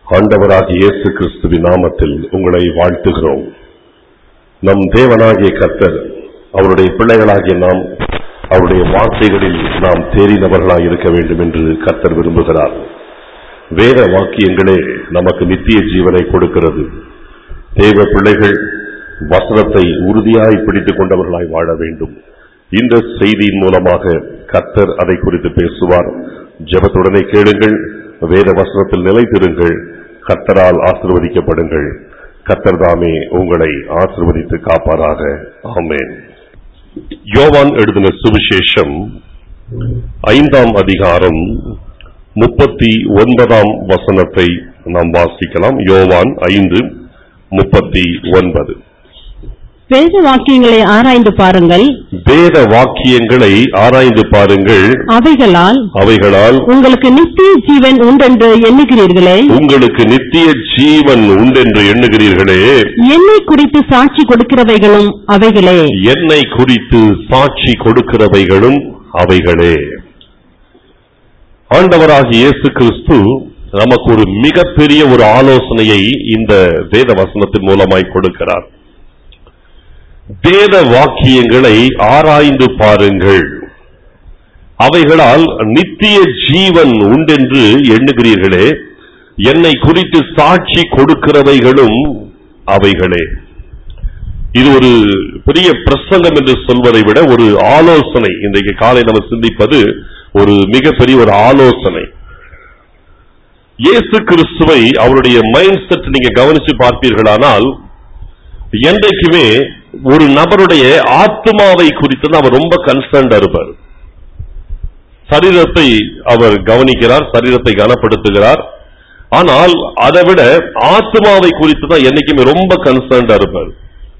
ஆண்டவராகிய இயேசு கிறிஸ்துவின் நாமத்தில் உங்களை வாழ்த்துகிறோம் நம் தேவனாகிய கர்த்தர் அவருடைய பிள்ளைகளாகிய நாம் அவருடைய வார்த்தைகளில் நாம் தேறினவர்களாய் இருக்க வேண்டும் என்று கர்த்தர் விரும்புகிறார் வேத வாக்கியங்களே நமக்கு நித்திய ஜீவனை கொடுக்கிறது தேவ பிள்ளைகள் வசனத்தை உறுதியாய் பிடித்துக் கொண்டவர்களாய் வாழ வேண்டும் இந்த செய்தியின் மூலமாக கர்த்தர் அதை குறித்து பேசுவார் ஜெபத்துடனே கேளுங்கள் வேத வசனத்தில் நிலைத்திருங்கள் கர்த்தரால் ஆசிர்வதிக்கப்படுங்கள் கர்த்தர் தாமே உங்களை ஆசிர்வதித்து காப்பாராக ஆமென் யோவான் எழுதின சுவிசேஷம் ஐந்தாம் அதிகாரம் முப்பத்தி ஒன்பதாம் வசனத்தை நாம் வாசிக்கலாம் யோவான் ஐந்து முப்பத்தி ஒன்பது வேத வாக்கியங்களை ஆராய்ந்து பாருங்கள் வேத வாக்கியங்களை ஆராய்ந்து பாருங்கள் அவைகளால் அவைகளால் உங்களுக்கு நித்திய ஜீவன் உண்டென்று எண்ணுகிறீர்களே உங்களுக்கு நித்திய ஜீவன் உண்டென்று எண்ணுகிறீர்களே என்னை குறித்து சாட்சி கொடுக்கிறவைகளும் அவைகளே என்னை குறித்து சாட்சி கொடுக்கிறவைகளும் அவைகளே ஆண்டவராகிய இயேசு கிறிஸ்து நமக்கு ஒரு மிகப்பெரிய ஒரு ஆலோசனையை இந்த வேத வசனத்தின் மூலமாய் கொடுக்கிறார் வேத வாக்கியங்களை ஆராய்ந்து பாருங்கள் அவைகளால் நித்திய ஜீவன் உண்டென்று எண்ணுகிறீர்களே என்னை குறித்து சாட்சி கொடுக்கிறவைகளும் அவைகளே இது ஒரு பெரிய பிரசங்கம் என்று சொல்வதை விட ஒரு ஆலோசனை இன்றைக்கு காலை நம்ம சிந்திப்பது ஒரு மிகப்பெரிய ஒரு ஆலோசனை இயேசு கிறிஸ்துவை அவருடைய மைண்ட் செட் நீங்க கவனிச்சு பார்ப்பீர்களானால் என்றைக்குமே ஒரு நபருடைய ஆத்மாவை குறித்து தான் அவர் ரொம்ப கன்சர்ன்டா இருப்பார் சரீரத்தை அவர் கவனிக்கிறார் சரீரத்தை கனப்படுத்துகிறார் ஆனால் அதை விட ஆத்மாவை குறித்து தான் என்னைக்குமே ரொம்ப கன்சர்ன்டா இருப்பார்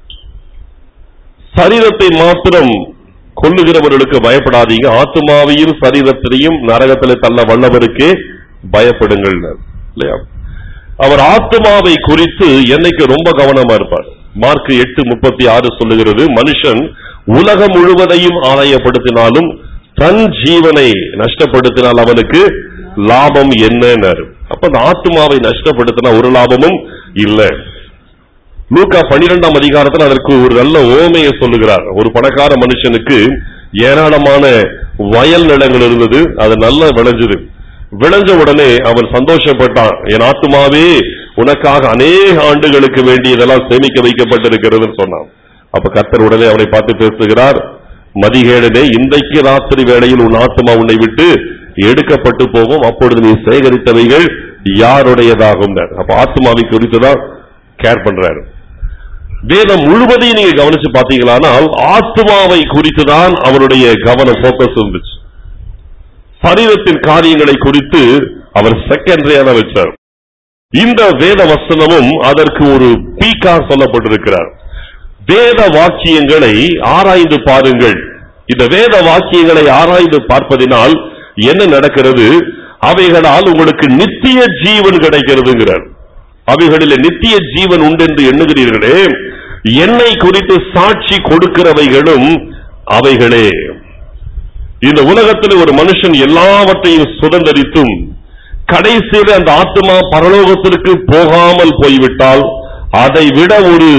சரீரத்தை மாத்திரம் கொல்லுகிறவர்களுக்கு பயப்படாதீங்க ஆத்மாவையும் சரீரத்திலையும் நரகத்திலே தள்ள வல்லவருக்கே பயப்படுங்கள் இல்லையா அவர் ஆத்மாவை குறித்து என்னைக்கு ரொம்ப கவனமா இருப்பார் மார்க் எட்டு முப்பத்தி ஆறு சொல்லுகிறது மனுஷன் உலகம் முழுவதையும் ஆதாயப்படுத்தினாலும் தன் ஜீவனை நஷ்டப்படுத்தினால் அவனுக்கு லாபம் என்னன்னாரு அப்ப அந்த ஆத்மாவை நஷ்டப்படுத்தினா ஒரு லாபமும் இல்லை லூக்கா பனிரெண்டாம் அதிகாரத்தில் அதற்கு ஒரு நல்ல ஓமையை சொல்லுகிறார் ஒரு பணக்கார மனுஷனுக்கு ஏராளமான வயல் நிலங்கள் இருந்தது அது நல்லா விளைஞ்சது விளைஞ்ச உடனே அவன் சந்தோஷப்பட்டான் என் ஆத்மாவே உனக்காக அநேக ஆண்டுகளுக்கு வேண்டியதெல்லாம் சேமிக்க வைக்கப்பட்டிருக்கிறதுன்னு சொன்னான் அப்ப கர்த்தர் உடனே அவனை பார்த்து பேசுகிறார் மதிகேடனே இன்றைக்கு ராத்திரி வேளையில் உன் ஆத்மா உன்னை விட்டு எடுக்கப்பட்டு போகும் அப்பொழுது நீ சேகரித்தவைகள் யாருடையதாகும் அப்ப ஆத்மாவை குறித்துதான் கேர் பண்றாரு வேதம் முழுவதையும் நீங்க கவனிச்சு பாத்தீங்களானால் ஆத்மாவை குறித்துதான் அவருடைய கவனம் போக்கஸ் இருந்துச்சு சரீரத்தின் காரியங்களை குறித்து அவர் செகண்டரியான வச்சார் இந்த வேத வசனமும் அதற்கு ஒரு பீக்கா சொல்லப்பட்டிருக்கிறார் வேத வாக்கியங்களை ஆராய்ந்து பாருங்கள் இந்த வேத வாக்கியங்களை ஆராய்ந்து பார்ப்பதினால் என்ன நடக்கிறது அவைகளால் உங்களுக்கு நித்திய ஜீவன் கிடைக்கிறதுங்கிறார் அவைகளில் நித்திய ஜீவன் உண்டென்று எண்ணுகிறீர்களே என்னை குறித்து சாட்சி கொடுக்கிறவைகளும் அவைகளே இந்த உலகத்தில் ஒரு மனுஷன் எல்லாவற்றையும் சுதந்திரித்தும் கடைசியில் அந்த ஆத்மா பரலோகத்திற்கு போகாமல் போய்விட்டால் அதை விட ஒரு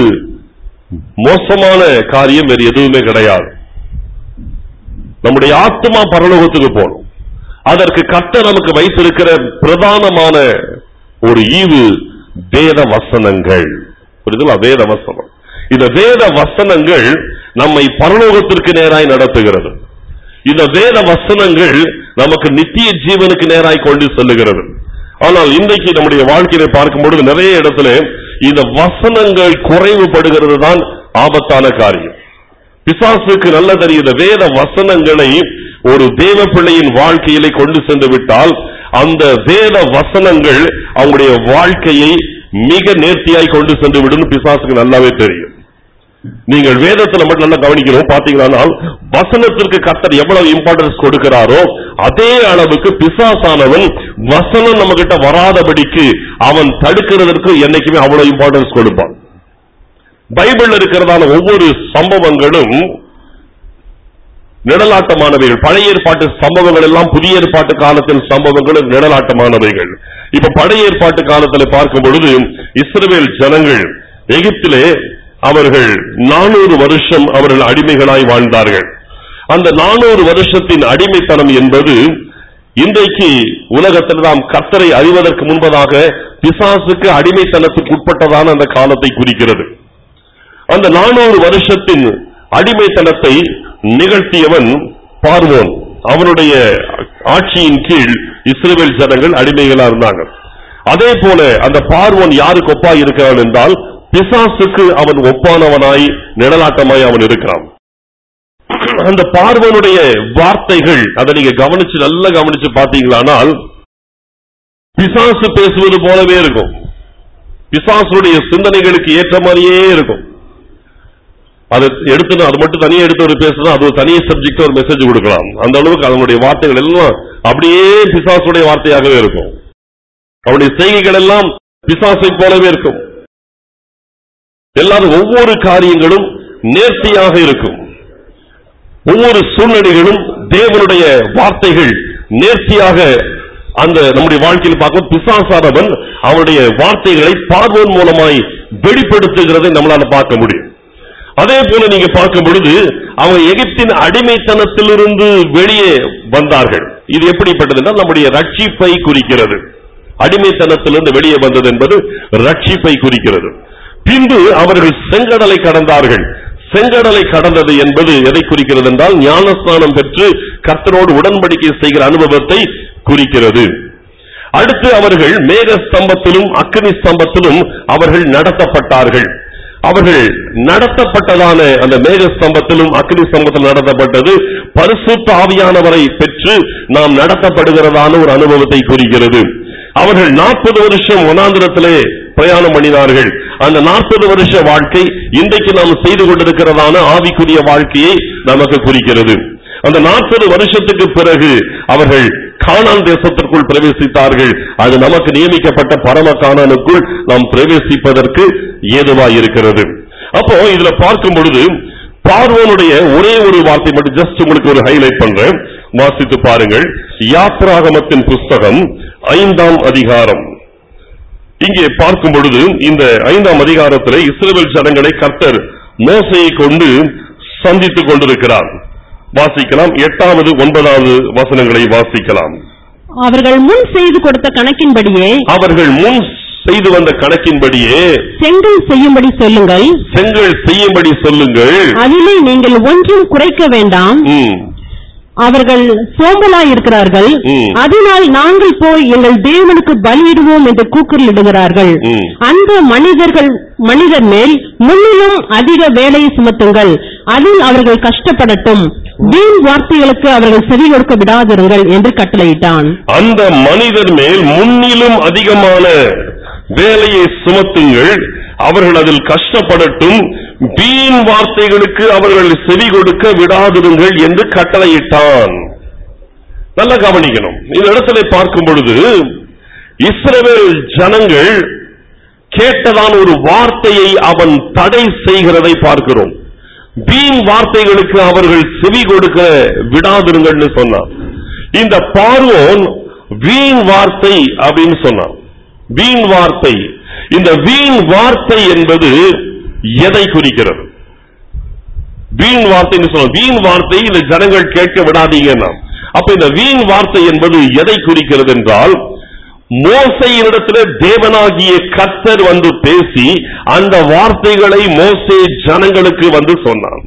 மோசமான காரியம் வேறு எதுவுமே கிடையாது நம்முடைய ஆத்மா பரலோகத்துக்கு போகணும் அதற்கு கட்ட நமக்கு வைத்திருக்கிற பிரதானமான ஒரு ஈவு வேத வசனங்கள் புரியுதுங்களா வேத வசனம் இந்த வேத வசனங்கள் நம்மை பரலோகத்திற்கு நேராய் நடத்துகிறது இந்த வேத வசனங்கள் நமக்கு நித்திய ஜீவனுக்கு நேராய் கொண்டு செல்லுகிறது ஆனால் இன்றைக்கு நம்முடைய வாழ்க்கையை பார்க்கும்பொழுது நிறைய இடத்துல இந்த வசனங்கள் குறைவுபடுகிறது தான் ஆபத்தான காரியம் பிசாசுக்கு நல்ல தெரியுத வேத வசனங்களை ஒரு தேவ பிள்ளையின் வாழ்க்கையிலே கொண்டு சென்று விட்டால் அந்த வேத வசனங்கள் அவங்களுடைய வாழ்க்கையை மிக நேர்த்தியாய் கொண்டு சென்று விடும் பிசாசுக்கு நல்லாவே தெரியும் நீங்கள் வேதத்துல மட்டும் நல்லா கவனிக்கணும் பாத்தீங்களானால் வசனத்திற்கு கர்த்தர் எவ்வளவு இம்பார்ட்டன்ஸ் கொடுக்கிறாரோ அதே அளவுக்கு பிசாசானவன் வசனம் நம்ம கிட்ட வராதபடிக்கு அவன் தடுக்கிறதற்கு என்னைக்குமே அவ்வளவு இம்பார்ட்டன்ஸ் கொடுப்பான் பைபிள்ல இருக்கிறதான ஒவ்வொரு சம்பவங்களும் நிழலாட்டமானவைகள் பழைய ஏற்பாட்டு சம்பவங்கள் எல்லாம் புதிய ஏற்பாட்டு காலத்தின் சம்பவங்களும் நிழலாட்டமானவைகள் இப்ப பழைய ஏற்பாட்டு காலத்துல பார்க்கும் பொழுது இஸ்ரவேல் ஜனங்கள் எகிப்திலே அவர்கள் நானூறு வருஷம் அவர்கள் அடிமைகளாய் வாழ்ந்தார்கள் அந்த நானூறு வருஷத்தின் அடிமைத்தனம் என்பது இன்றைக்கு உலகத்தில் நாம் கர்த்தரை அறிவதற்கு முன்பதாக பிசாசுக்கு அடிமைத்தனத்துக்கு உட்பட்டதான அந்த காலத்தை குறிக்கிறது அந்த நானூறு வருஷத்தின் அடிமைத்தனத்தை நிகழ்த்தியவன் பார்வோன் அவனுடைய ஆட்சியின் கீழ் இஸ்ரேல் ஜனங்கள் அடிமைகளா இருந்தாங்க அதே போல அந்த பார்வோன் யாருக்கு ஒப்பா இருக்கிறான் என்றால் பிசாசுக்கு அவன் ஒப்பானவனாய் நிழலாட்டமாய் அவன் இருக்கிறான் அந்த பார்வனுடைய வார்த்தைகள் அதை நீங்க கவனிச்சு நல்லா கவனிச்சு பாத்தீங்களானால் பிசாசு பேசுவது போலவே இருக்கும் பிசாசுடைய சிந்தனைகளுக்கு ஏற்ற மாதிரியே இருக்கும் அது எடுத்து அது மட்டும் தனியா எடுத்து ஒரு பேசுனா அது ஒரு தனி சப்ஜெக்ட் ஒரு மெசேஜ் கொடுக்கலாம் அந்த அளவுக்கு அதனுடைய வார்த்தைகள் எல்லாம் அப்படியே பிசாசுடைய வார்த்தையாகவே இருக்கும் அவனுடைய செய்கைகள் எல்லாம் பிசாசை போலவே இருக்கும் எல்லாரும் ஒவ்வொரு காரியங்களும் நேர்த்தியாக இருக்கும் ஒவ்வொரு சூழ்நிலைகளும் தேவனுடைய வார்த்தைகள் நேர்த்தியாக அந்த நம்முடைய வாழ்க்கையில் பார்க்கும் பிசாசானவன் அவனுடைய வார்த்தைகளை பார்வோன் மூலமாய் வெளிப்படுத்துகிறதை நம்மளால பார்க்க முடியும் அதே போல நீங்க பார்க்கும் பொழுது அவங்க எகிப்தின் அடிமைத்தனத்திலிருந்து வெளியே வந்தார்கள் இது எப்படிப்பட்டது என்றால் நம்முடைய ரட்சிப்பை குறிக்கிறது அடிமைத்தனத்திலிருந்து வெளியே வந்தது என்பது ரட்சிப்பை குறிக்கிறது பின்பு அவர்கள் செங்கடலை கடந்தார்கள் செங்கடலை கடந்தது என்பது எதை குறிக்கிறது என்றால் ஞானஸ்நானம் பெற்று கர்த்தரோடு உடன்படிக்கை செய்கிற அனுபவத்தை குறிக்கிறது அடுத்து அவர்கள் மேக ஸ்தம்பத்திலும் அக்னி ஸ்தம்பத்திலும் அவர்கள் நடத்தப்பட்டார்கள் அவர்கள் நடத்தப்பட்டதான அந்த மேக ஸ்தம்பத்திலும் அக்னி ஸ்தம்பத்திலும் நடத்தப்பட்டது பரிசுத்த ஆவியானவரை பெற்று நாம் நடத்தப்படுகிறதான ஒரு அனுபவத்தை குறிக்கிறது அவர்கள் நாற்பது வருஷம் வனாந்திரத்திலே பிரயாணம் பண்ணினார்கள் அந்த நாற்பது வருஷ வாழ்க்கை இன்றைக்கு நாம் செய்து கொண்டிருக்கிறதான ஆவிக்குரிய வாழ்க்கையை நமக்கு குறிக்கிறது அந்த நாற்பது வருஷத்துக்கு பிறகு அவர்கள் கானான் தேசத்திற்குள் பிரவேசித்தார்கள் அது நமக்கு நியமிக்கப்பட்ட பரம கானானுக்குள் நாம் பிரவேசிப்பதற்கு ஏதுவாய் இருக்கிறது அப்போ இதுல பார்க்கும் பொழுது பார்வோனுடைய ஒரே ஒரு வார்த்தை மட்டும் ஜஸ்ட் உங்களுக்கு ஒரு ஹைலைட் பண்றேன் வாசித்து பாருங்கள் யாத்ராகமத்தின் புஸ்தகம் ஐந்தாம் அதிகாரம் இங்கே பார்க்கும் பொழுது இந்த ஐந்தாம் அதிகாரத்தில் இஸ்ரவேல் ஜனங்களை கர்த்தர் மோசையை கொண்டு சந்தித்துக் கொண்டிருக்கிறார் வாசிக்கலாம் எட்டாவது ஒன்பதாவது வசனங்களை வாசிக்கலாம் அவர்கள் முன் செய்து கொடுத்த கணக்கின்படியே அவர்கள் முன் செய்து வந்த கணக்கின்படியே செங்கல் செய்யும்படி சொல்லுங்கள் செங்கல் செய்யும்படி சொல்லுங்கள் அதிலே நீங்கள் ஒன்றும் குறைக்க வேண்டாம் ம், அவர்கள் சோம்பலாயிருக்கிறார்கள் ம். அதனால் நாங்கள் போய் எங்கள் தேவனுக்கு பலியிடுவோம் என்று கூக்குரலிடுகிறார்கள் ம். அந்த மனிதர்கள் மனிதர் மேல் முன்னிலும் அதிக வேலையை சுமத்துங்கள் அதில் அவர்கள் கஷ்டப்படட்டும் வீண் வார்த்தைகளுக்கு அவர்கள் செவி கொடுக்க விடாதிருங்கள் என்று கட்டளையிட்டான் அந்த மனிதர் மேல் முன்னிலும் அதிகமான வேலையை சுமத்துங்கள் அவர்கள் அதில் கஷ்டப்படட்டும் வீண் வார்த்தைகளுக்கு அவர்கள் செவி கொடுக்க விடாதிருங்கள் என்று கட்டளையிட்டான் நல்லா கவனிக்கணும் இந்த இடத்துல பார்க்கும் பொழுது இஸ்ரவேல் ஜனங்கள் கேட்டதான ஒரு வார்த்தையை அவன் தடை செய்கிறதை பார்க்கிறோம் வீண் வார்த்தைகளுக்கு அவர்கள் செவி கொடுக்க விடாதிருங்கள்னு சொன்னான் இந்த பார்வோன் வீண் வார்த்தை அப்படின்னு சொன்னான் வீண் வார்த்தை இந்த வீண் வார்த்தை என்பது எதை குறிக்கிறது வீண் வார்த்தைன்னு சொல்ல வீண் வார்த்தை இந்த ஜனங்கள் கேட்க விடாதீங்கன்னா அப்ப இந்த வீண் வார்த்தை என்பது எதை குறிக்கிறது என்றால் மோசையினிடத்திலே தேவனாகிய கர்த்தர் வந்து பேசி அந்த வார்த்தைகளை மோசே ஜனங்களுக்கு வந்து சொன்னான்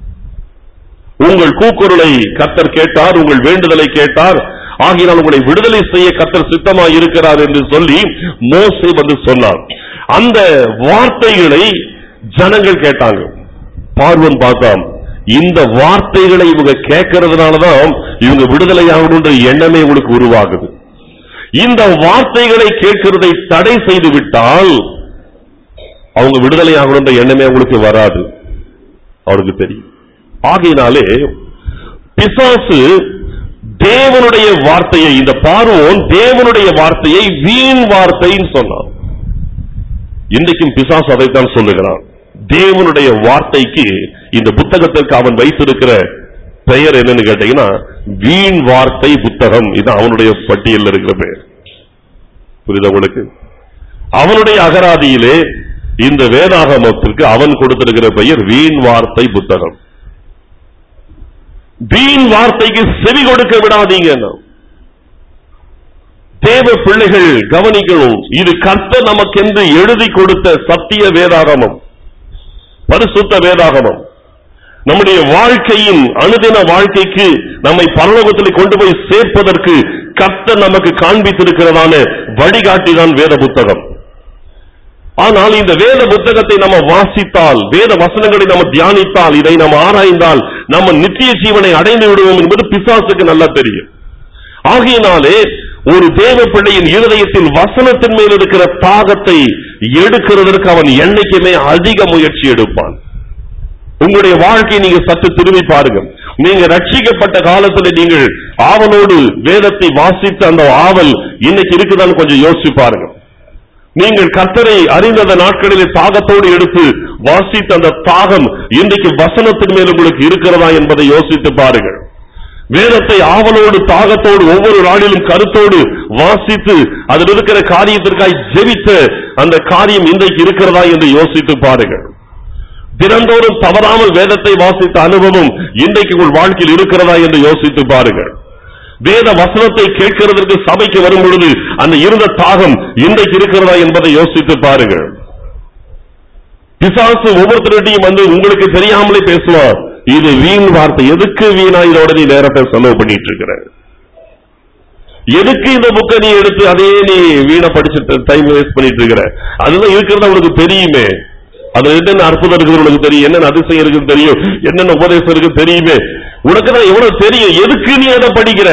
உங்கள் கூக்குரலை கர்த்தர் கேட்டார் உங்கள் வேண்டுதலை கேட்டார் ஆகினால் உங்களை விடுதலை செய்ய கர்த்தர் சித்தமாய் இருக்கிறார் என்று சொல்லி மோசே வந்து சொன்னார் அந்த வார்த்தைகளை ஜனங்கள் கேட்டாங்க பார்வன் பார்த்தான் இந்த வார்த்தைகளை இவங்க கேட்கறதுனாலதான் இவங்க விடுதலை ஆகணுன்ற எண்ணமே உங்களுக்கு உருவாகுது இந்த வார்த்தைகளை கேட்கிறதை தடை செய்து விட்டால் அவங்க விடுதலை ஆகணுன்ற எண்ணமே அவங்களுக்கு வராது அவருக்கு தெரியும் ஆகையினாலே பிசாசு தேவனுடைய வார்த்தையை இந்த பார்வோன் தேவனுடைய வார்த்தையை வீண் வார்த்தைன்னு சொன்னான் இன்றைக்கும் பிசாசு அதைத்தான் சொல்லுகிறான் தேவனுடைய வார்த்தைக்கு இந்த புத்தகத்திற்கு அவன் வைத்திருக்கிற பெயர் என்னன்னு கேட்டீங்கன்னா வீண் வார்த்தை புத்தகம் இது அவனுடைய பட்டியலில் இருக்கிற பெயர் புரியுதா உங்களுக்கு அவனுடைய அகராதியிலே இந்த வேதாகமத்திற்கு அவன் கொடுத்திருக்கிற பெயர் வீண் வார்த்தை புத்தகம் வீண் வார்த்தைக்கு செவி கொடுக்க விடாதீங்க தேவ பிள்ளைகள் கவனிக்கணும் இது கர்த்தர் நமக்கென்று எழுதி கொடுத்த சத்திய வேதாகமம் பரிசுத்த வேதாகமம் நம்முடைய வாழ்க்கையின் அனுதின வாழ்க்கைக்கு நம்மை பரலோகத்தில் கொண்டு போய் சேர்ப்பதற்கு கர்த்தர் நமக்கு காண்பித்திருக்கிறதான வழிகாட்டிதான் வேத புத்தகம் ஆனால் இந்த வேத புத்தகத்தை நம்ம வாசித்தால் வேத வசனங்களை நம்ம தியானித்தால் இதை நம்ம ஆராய்ந்தால் நம்ம நித்திய ஜீவனை அடைந்து விடுவோம் என்பது பிசாசுக்கு நல்லா தெரியும் ஆகையினாலே ஒரு தேவ பிள்ளையின் இருதயத்தில் வசனத்தின் மேல் இருக்கிற தாகத்தை எடுக்கிறதற்கு அவன் என்னைக்குமே அதிக முயற்சி எடுப்பான் உங்களுடைய வாழ்க்கையை நீங்க சற்று திரும்பி பாருங்க நீங்க ரட்சிக்கப்பட்ட காலத்துல நீங்கள் ஆவலோடு வேதத்தை வாசித்த அந்த ஆவல் இன்னைக்கு இருக்குதான்னு கொஞ்சம் யோசிச்சு பாருங்க நீங்கள் கர்த்தரை அறிந்த நாட்களிலே தாகத்தோடு எடுத்து வாசித்த அந்த தாகம் இன்றைக்கு வசனத்தின் மேல் உங்களுக்கு இருக்கிறதா என்பதை யோசித்து பாருங்கள் வேதத்தை ஆவலோடு தாகத்தோடு ஒவ்வொரு நாளிலும் கருத்தோடு வாசித்து அதில் இருக்கிற காரியத்திற்காய் ஜெபித்த அந்த காரியம் இன்றைக்கு இருக்கிறதா என்று யோசித்து பாருங்கள் தினந்தோறும் தவறாமல் வேதத்தை வாசித்த அனுபவம் இன்றைக்கு உங்கள் வாழ்க்கையில் இருக்கிறதா என்று யோசித்து பாருங்கள் வேத வசனத்தை கேட்கிறதற்கு சபைக்கு வரும் பொழுது அந்த இருந்த தாகம் இன்றைக்கு இருக்கிறதா என்பதை யோசித்து பாருங்கள் பிசாசு ஒவ்வொருத்தருடையும் வந்து உங்களுக்கு தெரியாமலே பேசுவான் இது வீண் வார்த்தை எதுக்கு வீணா இதோட நீ நேரத்தை செலவு பண்ணிட்டு இருக்கிற எதுக்கு இந்த புக்கை நீ எடுத்து அதையே நீ வீணா படிச்சுட்டு டைம் வேஸ்ட் பண்ணிட்டு இருக்கிற அதுதான் இருக்கிறது உனக்கு தெரியுமே அதுல என்னென்ன அற்புதம் இருக்குது உனக்கு தெரியும் என்னென்ன அதிசயம் இருக்குன்னு தெரியும் என்னென்ன உபதேசம் இருக்கு தெரியுமே உனக்கு தான் எவ்வளவு தெரியும் எதுக்கு நீ அதை படிக்கிற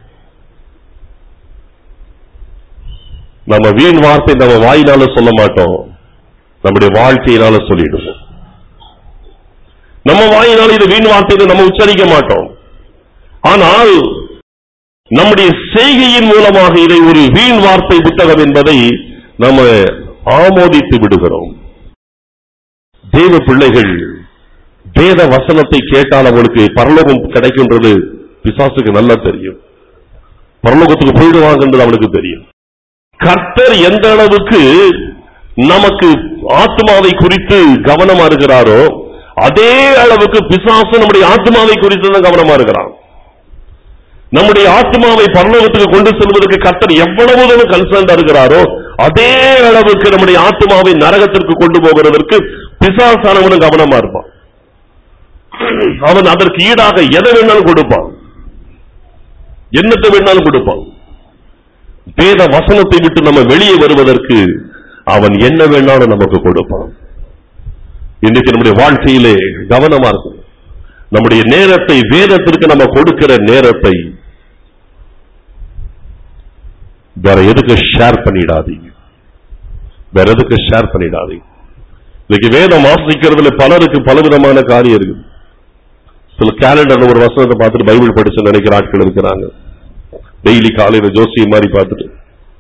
நம்ம வீண் வார்த்தை நம்ம வாயினால சொல்ல மாட்டோம் நம்முடைய வாழ்க்கையினால சொல்லிடுவோம் நம்ம வாயினால இது வீண் வார்த்தை நம்ம உச்சரிக்க மாட்டோம் ஆனால் நம்முடைய செய்கையின் மூலமாக இதை ஒரு வீண் வார்த்தை புத்தகம் என்பதை நம்ம ஆமோதித்து விடுகிறோம் தேவ பிள்ளைகள் வேத வசனத்தை கேட்டால் அவளுக்கு பரலோகம் கிடைக்கின்றது பிசாசுக்கு நல்லா தெரியும் பரலோகத்துக்கு போயிடுவாங்கன்றது அவளுக்கு தெரியும் கர்த்தர் எந்த அளவுக்கு நமக்கு ஆத்மாவை குறித்து கவனமா இருக்கிறாரோ அதே அளவுக்கு பிசாசு நம்முடைய ஆத்மாவை குறித்து தான் கவனமா இருக்கிறான் நம்முடைய ஆத்மாவை பரலோகத்துக்கு கொண்டு செல்வதற்கு கர்த்தர் எவ்வளவு தூரம் கன்சர்ன்டா இருக்கிறாரோ அதே அளவுக்கு நம்முடைய ஆத்மாவை நரகத்திற்கு கொண்டு போகிறதற்கு பிசாசானவனும் கவனமா இருப்பான் அவன் அதற்கு ஈடாக எதை வேணாலும் கொடுப்பான் என்னத்தை வேணாலும் கொடுப்பான் வேத வசனத்தை விட்டு நம்ம வெளியே வருவதற்கு அவன் என்ன வேணாலும் நமக்கு கொடுப்பான் இன்னைக்கு நம்முடைய வாழ்க்கையிலே கவனமா இருக்கும் நம்முடைய நேரத்தை வேதத்திற்கு நம்ம கொடுக்கிற நேரத்தை வேற எதுக்கு ஷேர் பண்ணிடாதீங்க வேற எதுக்கு ஷேர் பண்ணிடாதீங்க இன்னைக்கு வேதம் வாசிக்கிறதுல பலருக்கு பலவிதமான காரியம் இருக்கு சில கேலண்டர்ல ஒரு வசனத்தை பார்த்துட்டு பைபிள் படிச்சு நினைக்கிற ஆட்கள் இருக்கிறாங்க டெய்லி காலையில ஜோசியம் மாதிரி பார்த்துட்டு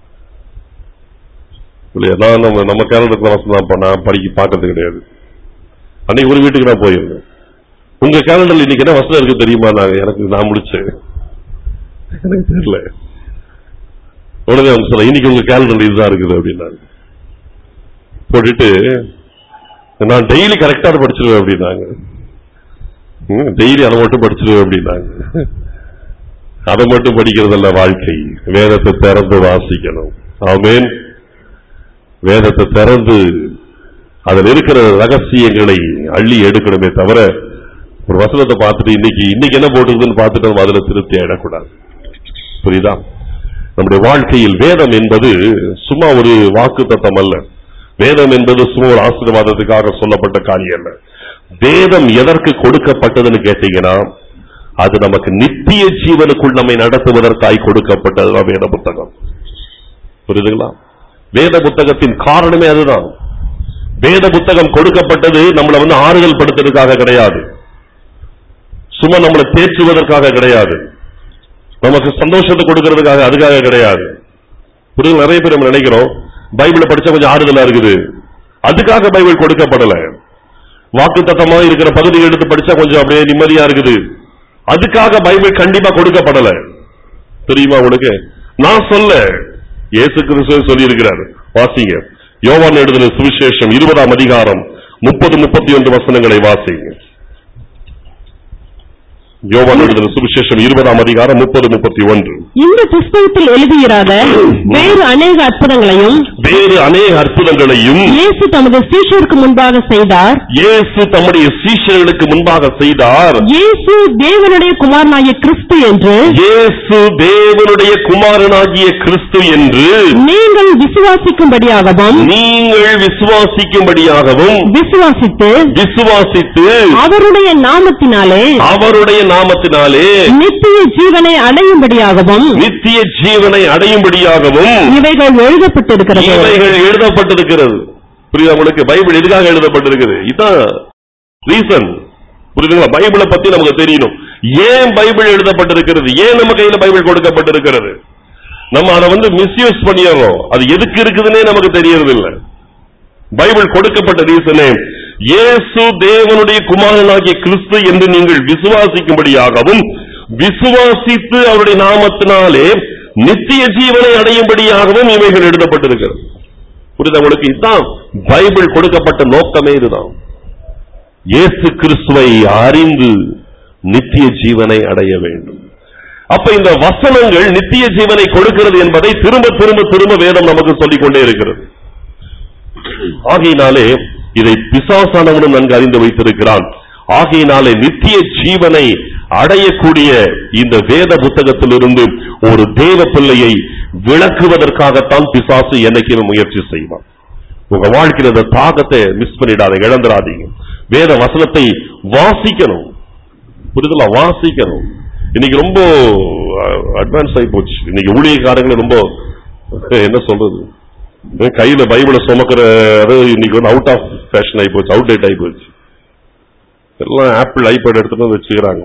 இல்லையா நான் நம்ம நம்ம கேலண்டர் வசனம் தான் நான் படிக்க பார்க்கறது கிடையாது அன்னைக்கு ஒரு வீட்டுக்கு நான் போயிருந்தேன் உங்க கேலண்டர்ல இன்னைக்கு என்ன வசனம் இருக்கு தெரியுமா நாங்க எனக்கு நான் முடிச்சேன் எனக்கு தெரியல உடனே அவங்க சொல்ல இன்னைக்கு உங்க கேலண்டர்ல இதுதான் இருக்குது அப்படின்னாங்க போட்டுட்டு நான் டெய்லி கரெக்டா அதை படிச்சிருவேன் அப்படின்னாங்க டெய்லி அதை மட்டும் படிச்சிருவேன் அப்படின்னாங்க அதை மட்டும் படிக்கிறதல்ல வாழ்க்கை வேதத்தை திறந்து வாசிக்கணும் ஆமென் வேதத்தை திறந்து அதில் இருக்கிற ரகசியங்களை அள்ளி எடுக்கணுமே தவிர ஒரு வசனத்தை பார்த்துட்டு இன்னைக்கு இன்னைக்கு என்ன போட்டுருக்குன்னு பார்த்துட்டு நம்ம அதுல திருப்தி ஆயிடக்கூடாது புரியுதா நம்முடைய வாழ்க்கையில் வேதம் என்பது சும்மா ஒரு வாக்கு தத்தம் அல்ல வேதம் என்பது சும்மா ஒரு ஆசீர்வாதத்துக்காக சொல்லப்பட்ட காரியம் அல்ல வேதம் எதற்கு கொடுக்கப்பட்டதுன்னு கேட்டீங்கன்னா அது நமக்கு நித்திய ஜீவனுக்குள் நம்மை நடத்துவதற்காய் கொடுக்கப்பட்டதுதான் வேத புத்தகம் புரியுதுங்களா வேத புத்தகத்தின் காரணமே அதுதான் வேத புத்தகம் கொடுக்கப்பட்டது நம்மளை வந்து ஆறுதல் படுத்துறதுக்காக கிடையாது சும்மா நம்மளை தேற்றுவதற்காக கிடையாது நமக்கு சந்தோஷத்தை கொடுக்கறதுக்காக அதுக்காக கிடையாது புரியுது நிறைய பேர் நம்ம நினைக்கிறோம் பைபிளை படிச்சா கொஞ்சம் ஆறுதலா இருக்குது அதுக்காக பைபிள் கொடுக்கப்படல வாக்கு தத்தமா இருக்கிற பகுதியை எடுத்து படிச்சா கொஞ்சம் அப்படியே நிம்மதியா இருக்குது அதுக்காக பைபிள் கண்டிப்பா கொடுக்கப்படல தெரியுமா உங்களுக்கு நான் சொல்ல இயேசு கிறிஸ்துவே சொல்லி இருக்கிறார் வாசிங்க யோவான் எழுதின சுவிசேஷம் இருபதாம் அதிகாரம் முப்பது முப்பத்தி ஒன்று வசனங்களை வாசிங்க யோவான் எழுதின சுவிசேஷம் இருபதாம் அதிகாரம் முப்பது முப்பத்தி ஒன்று இந்த புஸ்தகத்தில் எழுதியிராத வேறு அநேக அற்புதங்களையும் வேறு அநேக அற்புதங்களையும் இயேசு தமது சீஷருக்கு முன்பாக செய்தார் இயேசு தம்முடைய சீஷர்களுக்கு முன்பாக செய்தார் இயேசு தேவனுடைய குமாரனாகிய கிறிஸ்து என்று இயேசு தேவனுடைய குமாரனாகிய கிறிஸ்து என்று நீங்கள் விசுவாசிக்கும்படியாகவும் நீங்கள் விசுவாசிக்கும்படியாகவும் விசுவாசித்து விசுவாசித்து அவருடைய நாமத்தினாலே அவருடைய நாமத்தினாலே நித்திய ஜீவனை அடையும்படியாகவும் நித்திய ஜீவனை அடையும்படியாகவும் இவைகள் எழுதப்பட்டிருக்கிறது இவைகள் எழுதப்பட்டிருக்கிறது புரியுதா உங்களுக்கு பைபிள் எதுக்காக எழுதப்பட்டிருக்குது இதான் ரீசன் புரியுதுங்களா பைபிளை பத்தி நமக்கு தெரியணும் ஏன் பைபிள் எழுதப்பட்டிருக்கிறது ஏன் நம்ம கையில பைபிள் கொடுக்கப்பட்டிருக்கிறது நம்ம அதை வந்து மிஸ்யூஸ் பண்ணிடுறோம் அது எதுக்கு இருக்குதுன்னே நமக்கு தெரியறது இல்ல பைபிள் கொடுக்கப்பட்ட ரீசனே இயேசு தேவனுடைய குமாரனாகிய கிறிஸ்து என்று நீங்கள் விசுவாசிக்கும்படியாகவும் விசுவாசித்து அவருடைய நாமத்தினாலே நித்திய ஜீவனை அடையும்படியாகவும் இவைகள் எழுதப்பட்டிருக்கிறது புரியுதா உங்களுக்கு இதுதான் பைபிள் கொடுக்கப்பட்ட நோக்கமே இதுதான் இயேசு கிறிஸ்துவை அறிந்து நித்திய ஜீவனை அடைய வேண்டும் அப்ப இந்த வசனங்கள் நித்திய ஜீவனை கொடுக்கிறது என்பதை திரும்ப திரும்ப திரும்ப வேதம் நமக்கு சொல்லிக் கொண்டே இருக்கிறது ஆகையினாலே இதை பிசாசானவனும் நன்கு அறிந்து வைத்திருக்கிறான் ஆகையினாலே நித்திய ஜீவனை அடையக்கூடிய இந்த வேத புத்தகத்திலிருந்து ஒரு தேவ பிள்ளையை விளக்குவதற்காகத்தான் பிசாசு என்னைக்குமே முயற்சி செய்வான் உங்க வாழ்க்கையில இந்த தாகத்தை மிஸ் பண்ணிடாதீங்க இழந்துடாதீங்க வேத வசனத்தை வாசிக்கணும் புரிதலா வாசிக்கணும் இன்னைக்கு ரொம்ப அட்வான்ஸ் ஆகி போச்சு இன்னைக்கு ஊழியக்காரங்களை ரொம்ப அஹ், என்ன சொல்றது அஹ், கையில பைபிளை சுமக்கிற அது இன்னைக்கு வந்து அவுட் ஆஃப் ஃபேஷன் ஆகி போச்சு அவுட் டேட் ஆகி போச்சு எல்லாம் ஆப்பிள் ஐபேட் எடுத்துட்டு வந்து வச்சுக்கிறாங்க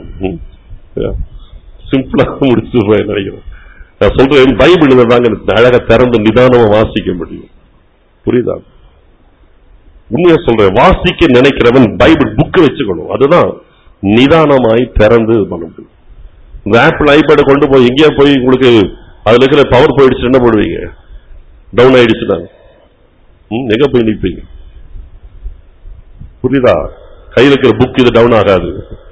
சிம்பிளா முடிச்சு போய் நினைக்கிறேன் நான் சொல்றேன் பைபிள் தாங்க அழகா திறந்து நிதானமா வாசிக்க முடியும் புரியுதா உண்மையா சொல்றேன் வாசிக்க நினைக்கிறவன் பைபிள் புக் வச்சுக்கணும் அதுதான் நிதானமாய் திறந்து இது பண்ண முடியும் இந்த ஆப்பிள் ஐபேடை கொண்டு போய் எங்கேயா போய் உங்களுக்கு அதுல இருக்கிற பவர் போயிடுச்சு என்ன பண்ணுவீங்க டவுன் ஆயிடுச்சுன்னா ம், எங்க போய் நிற்பீங்க புரியுதா கையில் இருக்கிற புக் இது டவுன் ஆகாது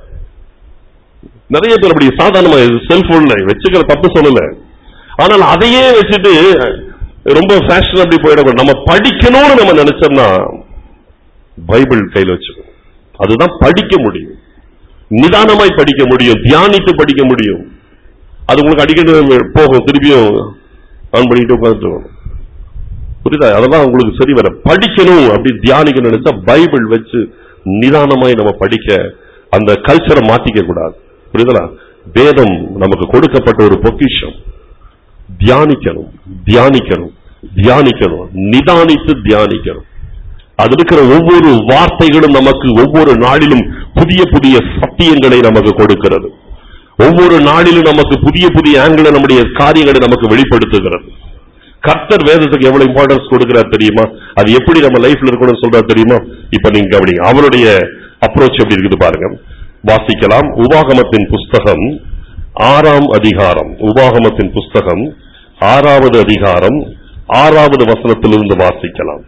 நிறைய பேர் அப்படி சாதாரணமா செல்போன்ல வச்சுக்கிற தப்பு சொல்லல ஆனால் அதையே வச்சுட்டு ரொம்ப ஃபேஷன் அப்படி போயிடக்கூடாது நம்ம படிக்கணும்னு நம்ம நினைச்சோம்னா பைபிள் கையில வச்சுக்கணும் அதுதான் படிக்க முடியும் நிதானமாய் படிக்க முடியும் தியானித்து படிக்க முடியும் அது உங்களுக்கு அடிக்கடி போகும் திருப்பியும் ஆன் பண்ணிட்டு உட்காந்துட்டு புரியுதா அதெல்லாம் உங்களுக்கு சரி வர படிக்கணும் அப்படி தியானிக்க நினைச்சா பைபிள் வச்சு நிதானமாய் நம்ம படிக்க அந்த கல்ச்சரை மாத்திக்க கூடாது புரியுதா வேதம் நமக்கு கொடுக்கப்பட்ட ஒரு பொக்கிஷம் தியானிக்கணும் தியானிக்கணும் தியானிக்கணும் நிதானித்து தியானிக்கணும் அது இருக்கிற ஒவ்வொரு வார்த்தைகளும் நமக்கு ஒவ்வொரு நாளிலும் புதிய புதிய சத்தியங்களை நமக்கு கொடுக்கிறது ஒவ்வொரு நாளிலும் நமக்கு புதிய புதிய ஆங்கில நம்முடைய காரியங்களை நமக்கு வெளிப்படுத்துகிறது கர்த்தர் வேதத்துக்கு எவ்வளவு இம்பார்ட்டன்ஸ் கொடுக்கிறார் தெரியுமா அது எப்படி நம்ம லைஃப்ல இருக்கணும்னு சொல்றாரு தெரியுமா இப்ப நீங்க கவனிங்க அவருடைய அப்ரோச் எப்படி இருக்குது பாருங்க வாசிக்கலாம் உபாகமத்தின் புஸ்தகம் ஆறாம் அதிகாரம் உபாகமத்தின் புஸ்தகம் ஆறாவது அதிகாரம் ஆறாவது வசனத்திலிருந்து வாசிக்கலாம்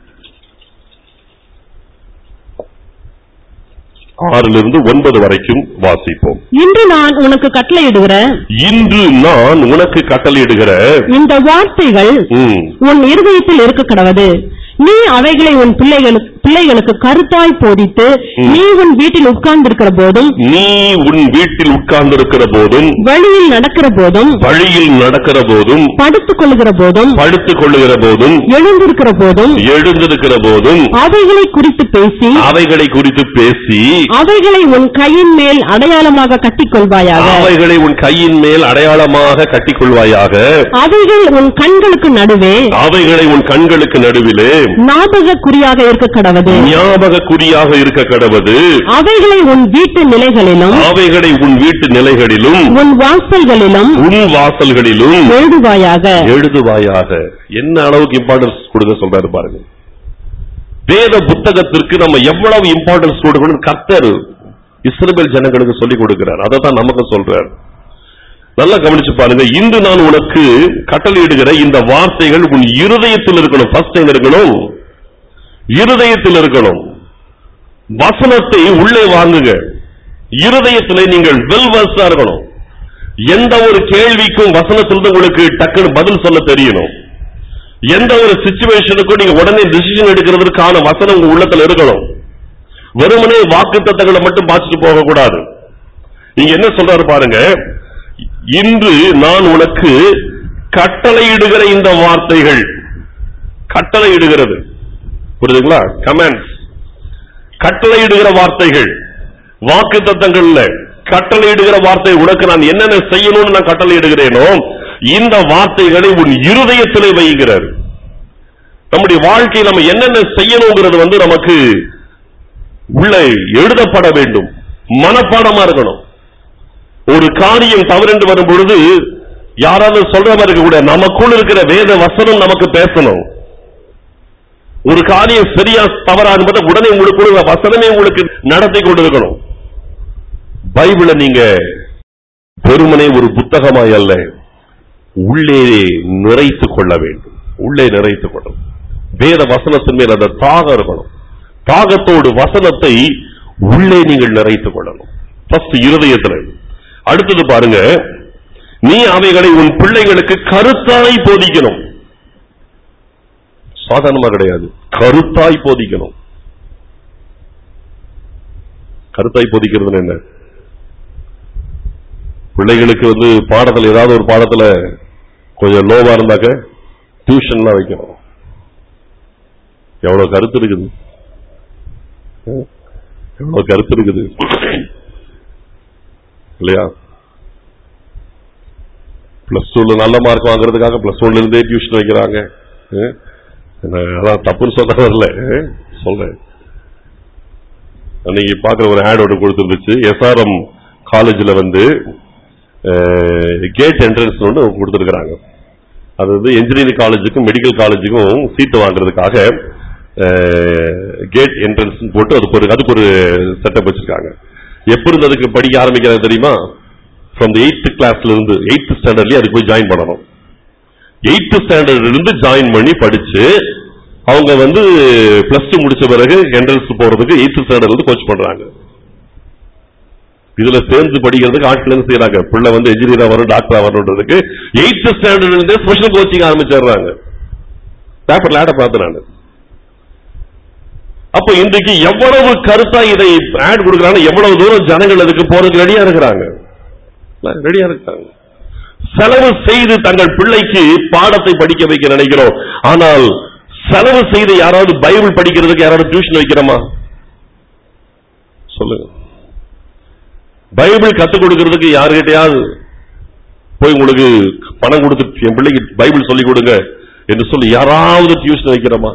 ஆறிலிருந்து ஒன்பது வரைக்கும் வாசிப்போம் இன்று நான் உனக்கு கட்டளையிடுகிற இன்று நான் உனக்கு கட்டளையிடுகிற இந்த வார்த்தைகள் ம், உன் இருதயத்தில் இருக்க கடவது நீ அவைகளை உன் பிள்ளைகளுக்கு பிள்ளைகளுக்கு கருத்தாய் போதித்து நீ உன் வீட்டில் உட்கார்ந்திருக்கிற போதும் நீ உன் வீட்டில் உட்கார்ந்திருக்கிற போதும் வழியில் நடக்கிற போதும் வழியில் நடக்கிற போதும் படுத்துக் கொள்ளுகிற போதும் படுத்துக் கொள்ளுகிற போதும் எழுந்திருக்கிற போதும் எழுந்திருக்கிற போதும் அவைகளை குறித்து பேசி அவைகளை குறித்து பேசி அவைகளை உன் கையின் மேல் அடையாளமாக கட்டிக்கொள்வாயாக அவைகளை உன் கையின் மேல் அடையாளமாக கட்டிக்கொள்வாயாக அவைகள் உன் கண்களுக்கு நடுவே அவைகளை உன் கண்களுக்கு நடுவிலே ஞாபக குறியாக இருக்க கடவது ஞாபக குறியாக இருக்க கடவது அவைகளை உன் வீட்டு நிலைகளிலும் அவைகளை உன் வீட்டு நிலைகளிலும் உன் வாசல்களிலும் உன் வாசல்களிலும் எழுதுவாயாக எழுதுவாயாக என்ன அளவுக்கு இம்பார்ட்டன்ஸ் கொடுக்க சொல்றாரு பாருங்க வேத புத்தகத்திற்கு நம்ம எவ்வளவு இம்பார்ட்டன்ஸ் கொடுக்கணும் கர்த்தர் இஸ்ரவேல் ஜனங்களுக்கு சொல்லிக் கொடுக்கிறார் அதை தான் நமக்கு சொல்றார் நல்லா கவனிச்சு பாருங்க இன்று நான் உனக்கு கட்டளையிடுகிற இந்த வார்த்தைகள் உன் இருதயத்தில் இருக்கணும் ஃபர்ஸ்ட் எங்க இருக்கணும் இருதயத்தில் இருக்கணும் வசனத்தை உள்ளே வாங்குங்க இருதயத்திலே நீங்கள் வெல்வர்ஸா இருக்கணும் எந்த ஒரு கேள்விக்கும் வசனத்திலிருந்து உங்களுக்கு டக்குன்னு பதில் சொல்ல தெரியணும் எந்த ஒரு சுச்சுவேஷனுக்கும் நீங்க உடனே டிசிஷன் எடுக்கிறதுக்கான வசனம் உங்க உள்ளத்துல இருக்கணும் வெறுமனே வாக்கு தத்தங்களை மட்டும் பார்த்துட்டு போக கூடாது நீங்க என்ன சொல்றாரு பாருங்க இன்று நான் உனக்கு கட்டளையிடுகிற இந்த வார்த்தைகள் கட்டளையிடுகிறது புரியுதுங்களா கமெண்ட்ஸ் கட்டளையிடுகிற வார்த்தைகள் வாக்கு தத்தங்கள்ல கட்டளையிடுகிற வார்த்தை உனக்கு நான் என்னென்ன செய்யணும்னு நான் கட்டளையிடுகிறேனோ இந்த வார்த்தைகளை உன் இருதயத்திலே வைக்கிறார் நம்முடைய வாழ்க்கையில் நம்ம என்னென்ன செய்யணுங்கிறது வந்து நமக்கு உள்ள எழுதப்பட வேண்டும் மனப்பாடமா இருக்கணும் ஒரு காரியம் தவறென்று வரும் பொழுது யாராவது சொல்ற மாதிரி இருக்க கூட நமக்குள் இருக்கிற வேத வசனம் நமக்கு பேசணும் ஒரு காரியம் சரியா தவறாகும் போது உடனே உங்களுக்கு வசனமே உங்களுக்கு நடத்தி கொண்டிருக்கணும் பைபிளை நீங்க வெறுமனே ஒரு புத்தகமாய் அல்ல உள்ளே நிறைத்துக் கொள்ள வேண்டும் உள்ளே நிறைத்துக் கொள்ளணும் வேத வசனத்தின் மேல் அந்த தாகம் இருக்கணும் தாகத்தோடு வசனத்தை உள்ளே நீங்கள் நிறைத்துக் கொள்ளணும் ஃபர்ஸ்ட் இருதயத்துல அடுத்தது பாருங்க நீ அவைகளை உன் பிள்ளைகளுக்கு கருத்தாய் போதிக்கணும் சாதாரணமா கிடையாது கருத்தாய் போதிக்கணும் கருத்தாய் போதிக்கிறது என்ன பிள்ளைகளுக்கு வந்து பாடத்துல ஏதாவது ஒரு பாடத்துல கொஞ்சம் லோவா இருந்தாக்க டியூஷன்லாம் வைக்கணும் எவ்வளவு கருத்து இருக்குது ஹம்? எவ்வளவு கருத்து இருக்குது இல்லையா பிளஸ் டூல நல்ல மார்க் வாங்குறதுக்காக பிளஸ் ஒன்ல இருந்தே டியூஷன் வைக்கிறாங்க ஹம்? நான் அதான் தப்புன்னு சொல்ல வரல ஹம்? சொல்றேன் அன்னைக்கு பார்க்குற ஒரு ஆட் ஒன்று கொடுத்துருந்துச்சு எஸ்ஆர்எம் காலேஜில் வந்து கேட் என்ட்ரன்ஸ் ஒன்று கொடுத்துருக்குறாங்க அது வந்து இன்ஜினியரிங் காலேஜுக்கும் மெடிக்கல் காலேஜுக்கும் சீட்டு வாங்குறதுக்காக கேட் என்ட்ரன்ஸ் போட்டு அதுக்கு ஒரு அதுக்கு ஒரு செட்டப் வச்சிருக்காங்க எப்ப இருந்து அதுக்கு படிக்க ஆரம்பிக்கிறாங்க தெரியுமா ஃப்ரம் எயித்து கிளாஸ்ல இருந்து எயித்து ஸ்டாண்டர்ட்லயே அதுக்கு போய் ஜாயின் பண்ணணும் எயித்து ஸ்டாண்டர்ட்ல இருந்து ஜாயின் பண்ணி படிச்சு அவங்க வந்து பிளஸ் டூ முடிச்ச பிறகு என்ட்ரன்ஸ் போறதுக்கு எயித்து ஸ்டாண்டர்ட்ல இருந்து கோச் பண்றாங்க இதுல சேர்ந்து படிக்கிறதுக்கு ஆட்கள் என்ன செய்யறாங்க பிள்ளை வந்து என்ஜினியரா வரும் டாக்டரா வரணுன்றதுக்கு எயித்து ஸ்டாண்டர்ட்ல இருந்தே ஸ்பெஷல் கோச்சிங் ஆரம்பிச்சிடுறாங்க பேப்பர்ல ஆட பார்த்தேன் நான் அப்ப இன்றைக்கு எவ்வளவு கருத்தா இதை ஆட் கொடுக்கறாங்க எவ்வளவு தூரம் ஜனங்கள் அதுக்கு போறதுக்கு ரெடியா இருக்கிறாங்க ரெடியா இருக்காங்க செலவு செய்து தங்கள் பிள்ளைக்கு பாடத்தை படிக்க வைக்க நினைக்கிறோம் ஆனால் செலவு செய்து யாராவது பைபிள் படிக்கிறதுக்கு யாராவது டியூஷன் வைக்கிறோமா சொல்லுங்க பைபிள் கத்துக் கொடுக்கிறதுக்கு யாருகிட்டயாவது போய் உங்களுக்கு பணம் கொடுத்து என் பிள்ளைக்கு பைபிள் சொல்லிக் கொடுங்க என்று சொல்லி யாராவது டியூஷன் வைக்கிறோமா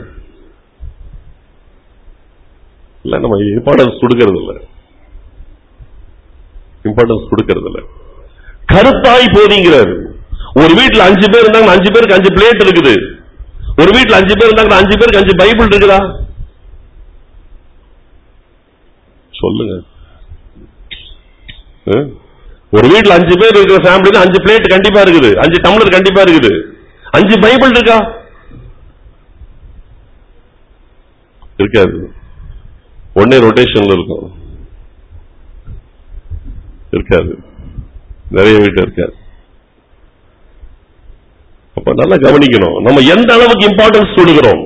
இல்ல நம்ம இம்பார்ட்டன்ஸ் கொடுக்கறது இல்ல இம்பார்ட்டன்ஸ் கொடுக்கறது இல்ல கருத்தாய் போதிங்கிறார் ஒரு வீட்டுல அஞ்சு பேர் இருந்தாங்க அஞ்சு பேருக்கு அஞ்சு பிளேட் இருக்குது ஒரு வீட்டுல அஞ்சு பேர் இருந்தாங்க அஞ்சு பேருக்கு அஞ்சு பைபிள் இருக்குதா சொல்லுங்க அஹ்? ஒரு வீட்டுல அஞ்சு பேர் இருக்கிற ஃபேமிலில அஞ்சு பிளேட் கண்டிப்பா இருக்குது அஞ்சு டம்ளர் கண்டிப்பா இருக்குது அஞ்சு பைபிள் இருக்கா இருக்காது ஒன்னே ரொட்டேஷன்ல இருக்கும் இருக்காது நிறைய வீட்டு இருக்காது அப்ப நல்லா கவனிக்கணும் நம்ம எந்த அளவுக்கு இம்பார்ட்டன்ஸ் கொடுக்கிறோம்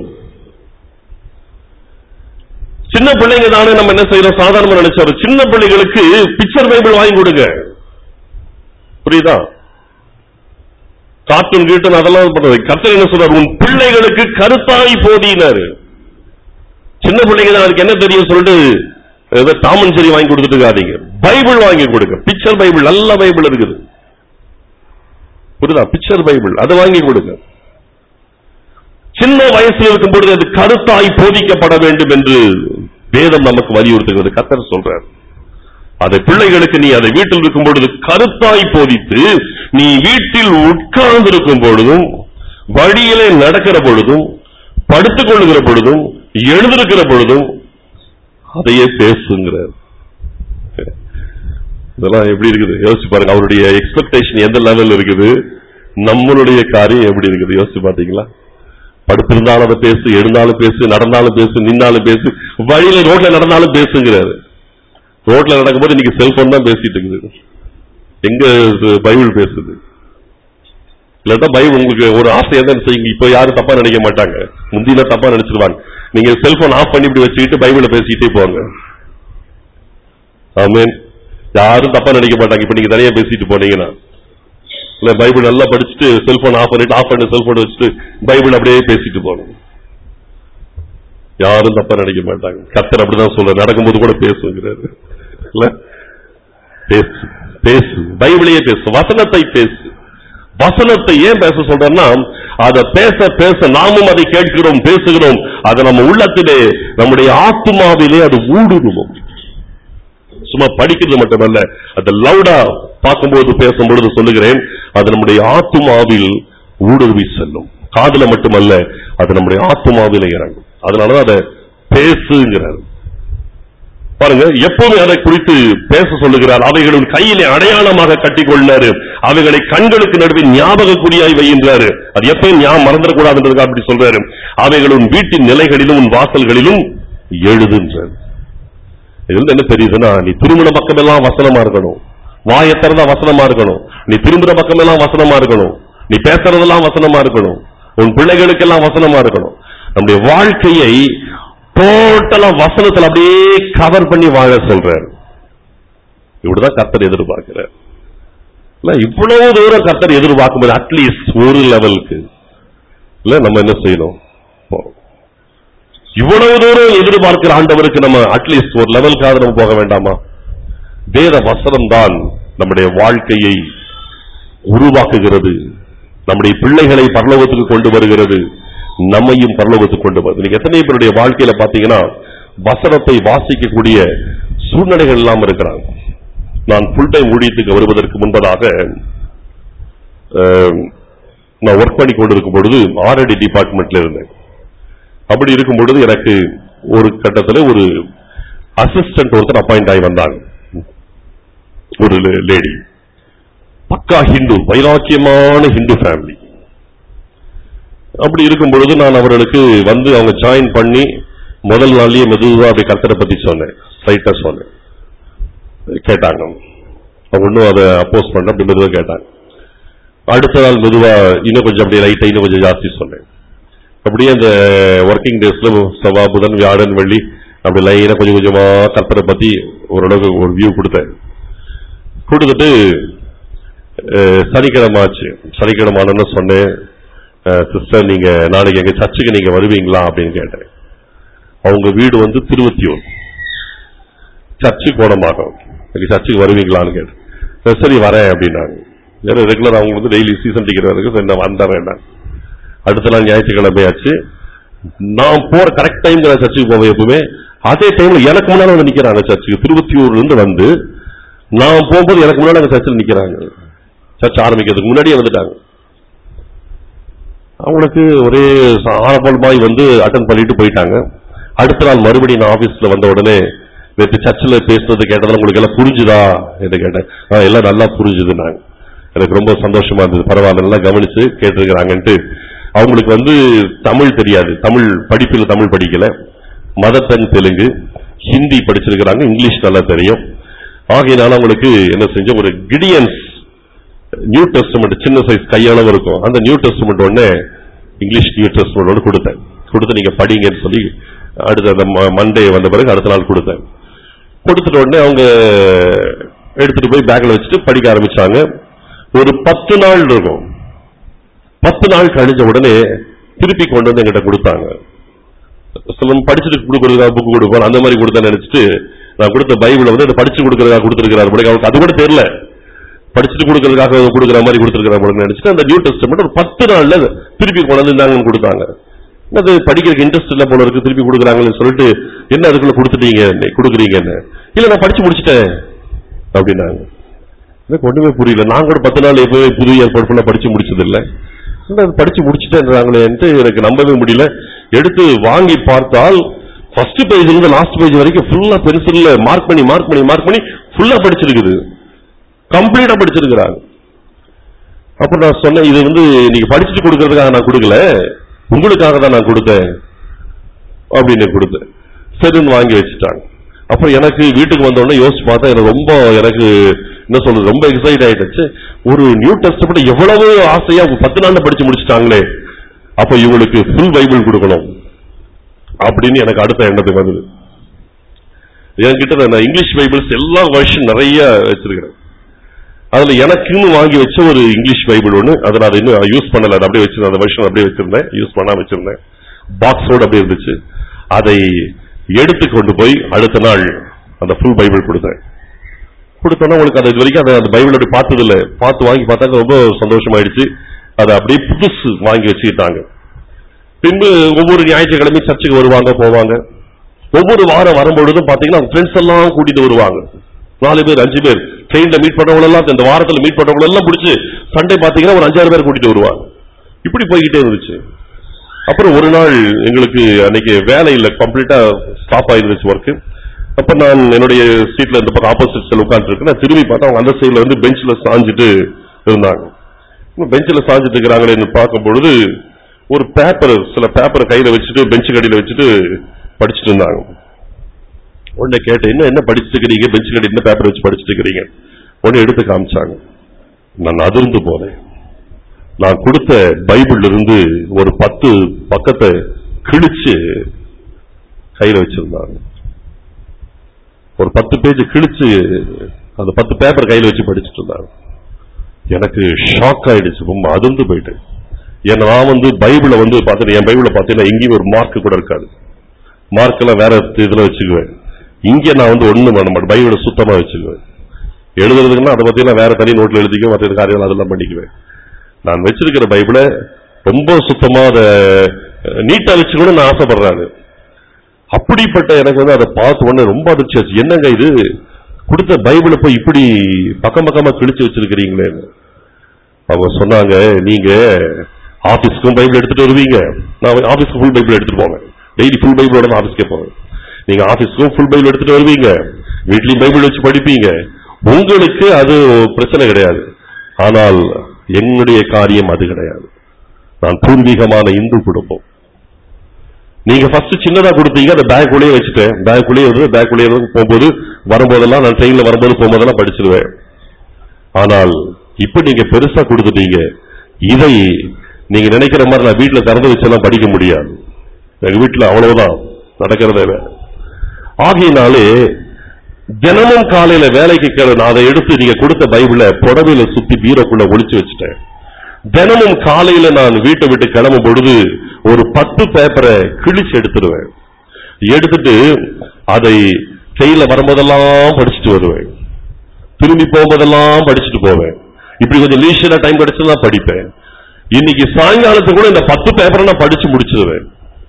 சின்ன பிள்ளைங்க தானே நம்ம என்ன செய்யறோம் சாதாரணமா நினைச்சோம் சின்ன பிள்ளைகளுக்கு பிக்சர் பைபிள் வாங்கி கொடுங்க புரியுதா கார்ட்டூன் கீட்டன் அதெல்லாம் பண்றது கர்த்தர் என்ன சொல்றாரு உன் பிள்ளைகளுக்கு கருத்தாய் போதினாரு சின்ன பிள்ளைங்க தான் அதுக்கு என்ன தெரியும் சொல்லிட்டு ஏதோ டாமன் சரி வாங்கி கொடுத்துட்டு இருக்காதீங்க பைபிள் வாங்கி கொடுங்க பிக்சர் பைபிள் நல்ல பைபிள் இருக்குது புரியுதா பிக்சர் பைபிள் அதை வாங்கி கொடுங்க சின்ன வயசுல இருக்கும் பொழுது அது கருத்தாய் போதிக்கப்பட வேண்டும் என்று வேதம் நமக்கு வலியுறுத்துகிறது கத்தர் சொல்றார் அதை பிள்ளைகளுக்கு நீ அதை வீட்டில் இருக்கும் பொழுது கருத்தாய் போதித்து நீ வீட்டில் உட்கார்ந்து இருக்கும் பொழுதும் வழியிலே நடக்கிற பொழுதும் படுத்துக் கொள்ளுகிற பொழுதும் எழுந்திருக்கிற பொழுதும் அதையே பேசுங்கிறார் இதெல்லாம் எப்படி இருக்குது யோசிச்சு பாருங்க அவருடைய எக்ஸ்பெக்டேஷன் எந்த லெவல்ல இருக்குது நம்மளுடைய காரியம் எப்படி இருக்குது யோசிச்சு பாத்தீங்களா படுத்திருந்தாலும் அதை பேசு எழுந்தாலும் பேசு நடந்தாலும் பேசு நின்னாலும் பேசு வழியில ரோட்ல நடந்தாலும் பேசுங்கிறாரு ரோட்ல நடக்கும்போது இன்னைக்கு செல்போன் தான் பேசிட்டு இருக்குது எங்க இது பைபிள் பேசுது இல்லாட்டா பைபிள் உங்களுக்கு ஒரு ஆசை எதாவது செய்யுங்க இப்ப யாரும் தப்பா நினைக்க மாட்டாங்க முந்தின தப்பா நினைச்சிருவாங்க நீங்க செல்போன் ஆஃப் பண்ணி இப்படி வச்சுக்கிட்டு பைபிள பேசிக்கிட்டே போங்க ஆமென் யாரும் தப்பா நினைக்க மாட்டாங்க இப்ப நீங்க தனியா பேசிட்டு போனீங்கன்னா இல்ல பைபிள் நல்லா படிச்சுட்டு செல்போன் ஆஃப் பண்ணிட்டு ஆஃப் பண்ணி செல்போன் வச்சுட்டு பைபிள் அப்படியே பேசிட்டு போகணும் யாரும் தப்பா நினைக்க மாட்டாங்க கத்தர் அப்படிதான் சொல்ற நடக்கும்போது கூட பேசுங்கிறாரு இல்ல பேசு பேசு பைபிளையே பேசு வசனத்தை பேசு வசனத்தை ஏன் பேச சொல்றேன்னா அதை பேச பேச நாமும் அதை கேட்கிறோம் பேசுகிறோம் அதை நம்ம உள்ளத்திலே நம்முடைய ஆத்துமாவிலே அது ஊடுருவும் சும்மா படிக்கிறது மட்டுமல்ல அது லவுடா பார்க்கும்போது பேசும்பொழுது சொல்லுகிறேன் அது நம்முடைய ஆத்துமாவில் ஊடுருவி செல்லும் காதுல மட்டுமல்ல அது நம்முடைய ஆத்துமாவில இறங்கும் அதனாலதான் அதை பேசுங்கிறார் பாருங்க எப்போதும் அதை குறித்து பேச சொல்லுகிறார் அவைகளின் கையிலே அடையாளமாக கட்டிக்கொள்ளாரு அவைகளை கண்களுக்கு நடுவே ஞாபக குறியாய் வைகின்றாரு அது எப்பயும் ஞாபகம் மறந்துடக்கூடாதுன்றதுக்காக அப்படி சொல்றாரு அவைகளும் வீட்டின் நிலைகளிலும் உன் வாசல்களிலும் எழுதுன்றார் இதுல என்ன தெரியுதுன்னா நீ திருமண பக்கமெல்லாம் வசனமா இருக்கணும் வாயை திறந்தா வசனமா இருக்கணும் நீ திரும்புற பக்கமெல்லாம் வசனமா இருக்கணும் நீ பேசுறதெல்லாம் வசனமா இருக்கணும் உன் பிள்ளைகளுக்கெல்லாம் வசனமா இருக்கணும் நம்முடைய வாழ்க்கையை டோட்டலா வசனத்துல அப்படியே கவர் பண்ணி வாழ சொல்றாரு இப்படிதான் கர்த்தர் எதிர்பார்க்கிறார் இல்ல இவ்வளவு தூரம் கர்த்தர் எதிர்பார்க்கும்போது அட்லீஸ்ட் ஒரு லெவலுக்கு இல்ல நம்ம என்ன செய்யணும் போறோம். இவ்வளவு தூரம் எதிர்பார்க்கிற ஆண்டவருக்கு நம்ம அட்லீஸ்ட் ஒரு லெவலுக்காக நம்ம போக வேண்டாமா வேத வசனம் தான் நம்முடைய வாழ்க்கையை உருவாக்குகிறது நம்முடைய பிள்ளைகளை பரலோகத்துக்கு கொண்டு வருகிறது நம்மையும் பரலோகத்துக்கு கொண்டு வருது நீங்க எத்தனை பேருடைய வாழ்க்கையில பாத்தீங்கன்னா வசனத்தை வாசிக்கக்கூடிய சூழ்நிலைகள் எல்லாம் இருக்கிறாங்க நான் ஃபுல் டைம் ஊழியத்துக்கு வருவதற்கு முன்பதாக அஹ், நான் ஒர்க் பண்ணி கொண்டிருக்கும் பொழுது ஆர்ஐடி டிபார்ட்மெண்ட்ல இருந்தேன் அப்படி இருக்கும் பொழுது எனக்கு ஒரு கட்டத்துல ஒரு அசிஸ்டன்ட் ஒருத்தர் அப்பாயிண்ட் ஆகி வந்தாங்க ஒரு லேடி பக்கா ஹிந்து வைராக்கியமான ஹிந்து ஃபேமிலி அப்படி இருக்கும் பொழுது நான் அவர்களுக்கு வந்து அவங்க ஜாயின் பண்ணி முதல் நாள்லயே மெதுவா அப்படி கர்த்தரை பத்தி சொன்னேன் ஸ்ட்ரைட்டா சொன்னேன் கேட்டாங்க அவங்க இன்னும் அதை அப்போஸ் பண்ண அப்படி மெதுவா கேட்டாங்க அடுத்த நாள் மெதுவா இன்னும் கொஞ்சம் அப்படியே லைட்டா இன்னும் கொஞ்சம் ஜாஸ்தி சொன்னேன் அப்படியே அந்த ஒர்க்கிங் டேஸ்ல செவ்வாய் புதன் வியாழன் வெள்ளி அப்படி லைனா கொஞ்சம் கொஞ்சமா கர்த்தரை பத்தி ஓரளவுக்கு ஒரு வியூ கொடுத்தேன் கொடுத்துட்டு அஹ், சனிக்கிழமை ஆச்சு சனிக்கிழமை ஆனோன்னு சொன்னேன் சிஸ்டர் நீங்க நாளைக்கு எங்க சர்ச்சுக்கு நீங்க வருவீங்களா அப்படின்னு கேட்டேன் அவங்க வீடு வந்து திருவத்தியூர் சர்ச்சு கோடமாகும் எங்க சர்ச்சுக்கு வருவீங்களான்னு கேட்டேன் "சரி, சரி வரேன் அப்படின்னாங்க ஏன்னா ரெகுலர் அவங்க வந்து டெய்லி சீசன் டிக்கெட் வரைக்கும் சரி நான் வந்துடுறேன் அடுத்த நாள் ஞாயிற்றுக்கிழமை ஆச்சு நான் போற கரெக்ட் டைம் சர்ச்சுக்கு போவேன் எப்பவுமே அதே டைம்ல எனக்கு முன்னால வந்து நிக்கிறாங்க சர்ச்சுக்கு திருவத்தியூர்ல இருந்து வந்து நான் போகும்போது எனக்கு முன்னாடி அங்க சர்ச்சில் நிக்கிறாங்க சர்ச் ஆரம்பிக்கிறதுக்கு முன்னாடியே வந்துட்டாங்க அவங்களுக்கு ஒரே ஆரம்பமாய் வந்து அட்டன் பண்ணிட்டு போயிட்டாங்க அடுத்த நாள் மறுபடியும் நான் ஆபீஸ்ல வந்த உடனே நேற்று சர்ச்சில் பேசுனது கேட்டதுல உங்களுக்கு எல்லாம் புரிஞ்சுதா என்று கேட்டேன் "ஆ, எல்லாம் நல்லா புரிஞ்சுது நாங்க எனக்கு ரொம்ப சந்தோஷமா இருந்தது பரவாயில்ல நல்லா கவனிச்சு கேட்டிருக்கிறாங்கன்ட்டு அவங்களுக்கு வந்து தமிழ் தெரியாது தமிழ் படிப்பில் தமிழ் படிக்கல மதர் டங் தெலுங்கு ஹிந்தி படிச்சிருக்கிறாங்க இங்கிலீஷ் நல்லா தெரியும் ஆகையினால அவங்களுக்கு என்ன செஞ்ச ஒரு கிடியன்ஸ் நியூ டெஸ்டமெண்ட் சின்ன சைஸ் கையளவு இருக்கும் அந்த நியூ டெஸ்டமெண்ட் ஒண்ணு இங்கிலீஷ் நியூ டெஸ்டமெண்ட் ஒன்று கொடுத்தேன் கொடுத்து நீங்க படிங்கன்னு சொல்லி அடுத்த அந்த மண்டே வந்த பிறகு அடுத்த நாள் கொடுத்தேன் கொடுத்துட்ட உடனே அவங்க எடுத்துட்டு போய் பேக்ல வச்சுட்டு படிக்க ஆரம்பிச்சாங்க ஒரு பத்து நாள் இருக்கும் பத்து நாள் கழிஞ்ச உடனே திருப்பி கொண்டு வந்து எங்கிட்ட கொடுத்தாங்க சில படிச்சுட்டு கொடுக்கறதுக்காக புக் கொடுப்போம் அந்த மாதிரி கொடுத்தா நினைச்சிட்டு நான் கொடுத்த பைபிளை வந்து அதை படிச்சு கொடுக்கறதுக்காக கொடுத்துருக்கிறார் அவங்களுக்கு அது கூட தெரியல படிச்சுட்டு கொடுக்கறதுக்காக கொடுக்குற மாதிரி கொடுத்துருக்கிற நினைச்சிட்டு அந்த நியூ டெஸ்ட்மெண்ட் ஒரு பத்து நாள்ல திருப்பி கொண்டு வந்தாங்கன்னு கொடுத்தாங்க அது படிக்கிறதுக்கு இன்ட்ரெஸ்ட் இல்ல போல இருக்கு திருப்பி கொடுக்குறாங்கன்னு சொல்லிட்டு என்ன அதுக்குள்ள கொடுத்துட்டீங்க கொடுக்குறீங்கன்னு இல்ல நான் படிச்சு முடிச்சிட்டேன் அப்படின்னாங்க எனக்கு ஒண்ணுமே புரியல நான் கூட பத்து நாள் எப்பவே புது ஏற்பாடு பண்ண படிச்சு முடிச்சது இல்ல என்ன அது படிச்சு முடிச்சிட்டேன்றாங்களேன்ட்டு எனக்கு நம்பவே முடியல எடுத்து வாங்கி பார்த்தால் ஃபர்ஸ்ட் பேஜ்ல இருந்து லாஸ்ட் பேஜ் வரைக்கும் ஃபுல்லா பென்சில்ல மார்க் பண்ணி மார்க் பண்ணி மார்க் பண்ணி ஃபுல்லா படிச்சிருக்குது கம்ப்ளீட்டா படிச்சிருக்கிறாங்க அப்ப நான் சொன்னேன் இது வந்து நீங்க படிச்சுட்டு கொடுக்கறதுக்காக நான் கொடுக்கல உங்களுக்காக தான் நான் கொடுத்தேன் அப்படின்னு கொடுத்தேன் சரின்னு வாங்கி வச்சுட்டாங்க அப்புறம் எனக்கு வீட்டுக்கு வந்த உடனே யோசிச்சு பார்த்தா எனக்கு ரொம்ப எனக்கு என்ன சொல்றது ரொம்ப எக்ஸைட் ஆயிடுச்சு ஒரு நியூ டெஸ்ட் எவ்வளவு ஆசையா பத்து நாள்ல படிச்சு முடிச்சிட்டாங்களே அப்ப இவங்களுக்கு ஃபுல் பைபிள் கொடுக்கணும் அப்படின்னு எனக்கு அடுத்த எண்ணத்துக்கு வந்தது என்கிட்ட நான் இங்கிலீஷ் பைபிள்ஸ் எல்லா வருஷம் நிறைய வச்சிருக்கிறேன் அதுல எனக்குன்னு வாங்கி வச்ச ஒரு இங்கிலீஷ் பைபிள் ஒண்ணு அதை நான் இன்னும் யூஸ் பண்ணல அதை அப்படியே வச்சிருந்தேன் அந்த வருஷம் அப்படியே வச்சிருந்தேன் யூஸ் பண்ணாம வச்சிருந்தேன் பாக்ஸோட அப்படியே இருந்துச்சு அதை எடுத்து கொண்டு போய் அடுத்த நாள் அந்த ஃபுல் பைபிள் கொடுத்தேன் கொடுத்தோன்னா உங்களுக்கு அது இது வரைக்கும் அதை அந்த பைபிள் அப்படி பார்த்தது இல்ல பார்த்து வாங்கி பார்த்தாக்க ரொம்ப சந்தோஷமாயிடுச்சு அதை அப்படியே புதுசு வாங்கி வச்சுக்கிட்டாங்க பின்பு ஒவ்வொரு ஞாயிற்றுக்கிழமையும் சர்ச்சுக்கு வருவாங்க போவாங்க ஒவ்வொரு வாரம் வரும்பொழுதும் பாத்தீங்கன்னா ஃப்ரெண்ட்ஸ் எல்லாம் கூட்டிட்டு வருவாங்க நாலு பேர் அஞ்சு பேர் ட்ரெயின்ல மீட் பண்றவங்க எல்லாம் இந்த வாரத்துல மீட் பண்றவங்க எல்லாம் பிடிச்சு சண்டே பாத்தீங்கன்னா ஒரு அஞ்சாறு பேர் கூட்டிட்டு வருவாங்க இப்படி போய்கிட்டே இருந்துச்சு அப்புறம் ஒரு நாள் எங்களுக்கு அன்னைக்கு வேலை இல்ல கம்ப்ளீட்டா ஸ்டாப் ஆயிருந்துச்சு ஒர்க் அப்ப நான் என்னுடைய சீட்ல இந்த பக்கம் ஆப்போசிட் சைடு உட்காந்துருக்கேன் நான் திரும்பி பார்த்தா அவங்க அந்த சைடுல வந்து பெஞ்ச்ல சாஞ்சிட்டு இருந்தாங்க பெஞ்சில் சாஞ்சிட்டு இருக்கிறாங்களேன்னு பார்க்கும் பொழுது ஒரு பேப்பர் சில பேப்பரை கையில வச்சுட்டு பெஞ்சு கடியில வச்சுட்டு படிச்சுட்டு இருந்தாங்க உடனே கேட்டேன் இன்னும் என்ன படிச்சுட்டு இருக்கிறீங்க பெஞ்சு கடி என்ன பேப்பர் வச்சு படிச்சுட்டு இருக்கிறீங்க உடனே எடுத்து காமிச்சாங்க நான் அதிர்ந்து போனேன் நான் கொடுத்த பைபிள்ல இருந்து ஒரு பத்து பக்கத்தை கிழிச்சு கையில வச்சிருந்தாங்க ஒரு பத்து பேஜ் கிழிச்சு அந்த பத்து பேப்பர் கையில வச்சு படிச்சுட்டு இருந்தாங்க எனக்கு ஷாக் ஆயிடுச்சு ரொம்ப அதிர்ந்து போயிட்டேன் ஏன்னா நான் வந்து பைபிளை வந்து பார்த்தேன் என் பைபிளை பார்த்தீங்கன்னா எங்கேயும் ஒரு மார்க் கூட இருக்காது மார்க் எல்லாம் வேற இதுல வச்சுக்குவேன் இங்க நான் வந்து ஒண்ணு பண்ண மாட்டேன் பைபிளை சுத்தமா வச்சுக்குவேன் எழுதுறதுக்குன்னா அதை பத்தி நான் வேற தனி நோட்ல எழுதிக்க மற்ற காரியம் அதெல்லாம் பண்ணிக்குவேன் நான் வச்சிருக்கிற பைபிளை ரொம்ப சுத்தமா அதை நீட்டா வச்சுக்கணும்னு நான் ஆசைப்படுறாங்க அப்படிப்பட்ட எனக்கு வந்து அதை பார்த்த உடனே ரொம்ப அதிர்ச்சி ஆச்சு என்னங்க இது கொடுத்த பைபிளை போய் இப்படி பக்கம் பக்கமா கிழிச்சு வச்சிருக்கிறீங்களே அவங்க சொன்னாங்க நீங்க ஆபீஸ்க்கும் பைபிள் எடுத்துட்டு வருவீங்க நான் ஆபீஸ்க்கு ஃபுல் பைபிள் எடுத்துட்டு போவேன் டெய்லி ஃபுல் பைபிளோட நான் ஆபீஸ்க்கே போவேன் நீங்க ஆபீஸ்க்கும் ஃபுல் பைபிள் எடுத்துட்டு வருவீங்க வீட்லயும் பைபிள் வச்சு படிப்பீங்க உங்களுக்கு அது பிரச்சனை கிடையாது ஆனால் என்னுடைய காரியம் அது கிடையாது நான் பூர்வீகமான இந்து குடும்பம் நீங்க ஃபர்ஸ்ட் சின்னதா கொடுத்தீங்க அந்த பேக்குள்ளேயே வச்சுட்டேன் பேக்குள்ளேயே இருந்து பேக்குள்ளேயே இருந்து போகும்போது வரும்போதெல்லாம் நான் ட்ரெயின்ல வரும்போது போகும்போதெல்லாம் படிச்சிருவேன் ஆனால் இப்ப நீங்க பெருசா கொடுத்துட்டீங்க இதை நீங்க நினைக்கிற மாதிரி நான் வீட்டுல திறந்து வச்செல்லாம் படிக்க முடியாது எங்க வீட்டுல அவ்வளவுதான் நடக்கிறதே வேற. ஆகையினாலே தினமும் காலையில வேலைக்கு கிள- நான் அதை எடுத்து நீங்க கொடுத்த பைபிளை புடவையில சுத்தி பீரோக்குள்ள ஒளிச்சு வச்சுட்டேன் தினமும் காலையில நான் வீட்டை விட்டு கிளம்பும் பொழுது ஒரு பத்து பேப்பரை கிழிச்சு எடுத்துருவேன் எடுத்துட்டு அதை கையில வரும்போதெல்லாம் படிச்சுட்டு வருவேன் திரும்பி போகும்போதெல்லாம் படிச்சுட்டு போவேன் இப்படி கொஞ்சம் லீஷரா டைம் கிடைச்சா படிப்பேன் இன்னைக்கு சாயங்காலத்துக்கு கூட இந்த பத்து பேப்பரை நான் படிச்சு முடிச்சிருவேன்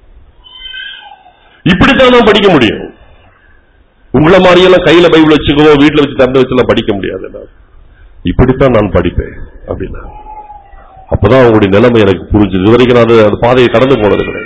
இப்படித்தான் நான் படிக்க முடியும் உங்களை மாதிரியெல்லாம் கையில பைபிள் வச்சுக்கவோ வீட்டுல வச்சு திறந்து வச்செல்லாம் படிக்க முடியாது என்னால. இப்படித்தான் நான் படிப்பேன் அப்படின்னா அப்பதான் அவங்களுடைய நிலைமை எனக்கு புரிஞ்சுது இது வரைக்கும் நான் அது- அந்த பாதையை கடந்து போனது கிடையாது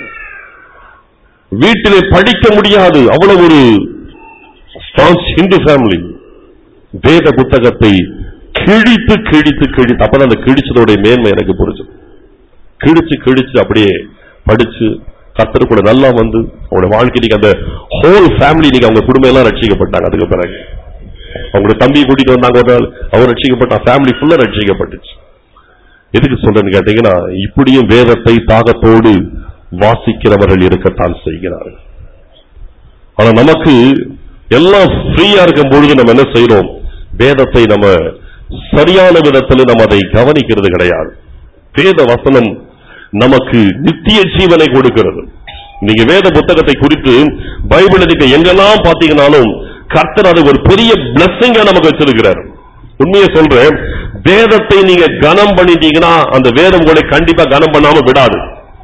வீட்டிலே படிக்க முடியாது அவ்வளவு ஒரு ஸ்டான்ஸ் ஹிந்து ஃபேமிலி வேத புத்தகத்தை கிழித்து கிழித்து கிழித்து அப்பதான் அந்த கிழிச்சதோடைய மேன்மை எனக்கு புரிஞ்சது கிழிச்சு கிழிச்சு அப்படியே படிச்சு கத்தர் கூட நல்லா வந்து அவங்களுடைய வாழ்க்கை நீங்க அந்த ஹோல் ஃபேமிலி நீங்க அவங்க குடும்பம் எல்லாம் ரட்சிக்கப்பட்டாங்க அதுக்கு பிறகு அவங்களுடைய தம்பியை கூட்டிட்டு வந்தாங்க ஒரு நாள் அவர் ரட்சிக்கப்பட்ட ஃபேமிலி ஃபுல்லா ரட்சிக்கப்பட்டுச்சு எதுக்கு சொல்றேன்னு கேட்டீங்கன்னா இப்படியும் வேதத்தை தாகத்தோடு வாசிக்கிறவர்கள் இருக்கத்தான் செய்கிறார்கள் ஆனா நமக்கு எல்லாம் ஃப்ரீயா இருக்கும் பொழுது நம்ம என்ன செய்யறோம் வேதத்தை நம்ம சரியான விதத்தில் நம்ம அதை கவனிக்கிறது கிடையாது வேத வசனம் நமக்கு நித்திய ஜீவனை கொடுக்கிறது நீங்க வேத புத்தகத்தை குறித்து பைபிள் நீங்க எங்கெல்லாம் பாத்தீங்கன்னாலும் கர்த்தர் அது ஒரு பெரிய பிளஸ்ஸிங்கா நமக்கு வச்சிருக்கிறார் உண்மையை சொல்றேன் வேதத்தை நீங்க கனம் பண்ணிட்டீங்கன்னா அந்த வேதம் உங்களை கண்டிப்பா கனம் பண்ணாம விடாது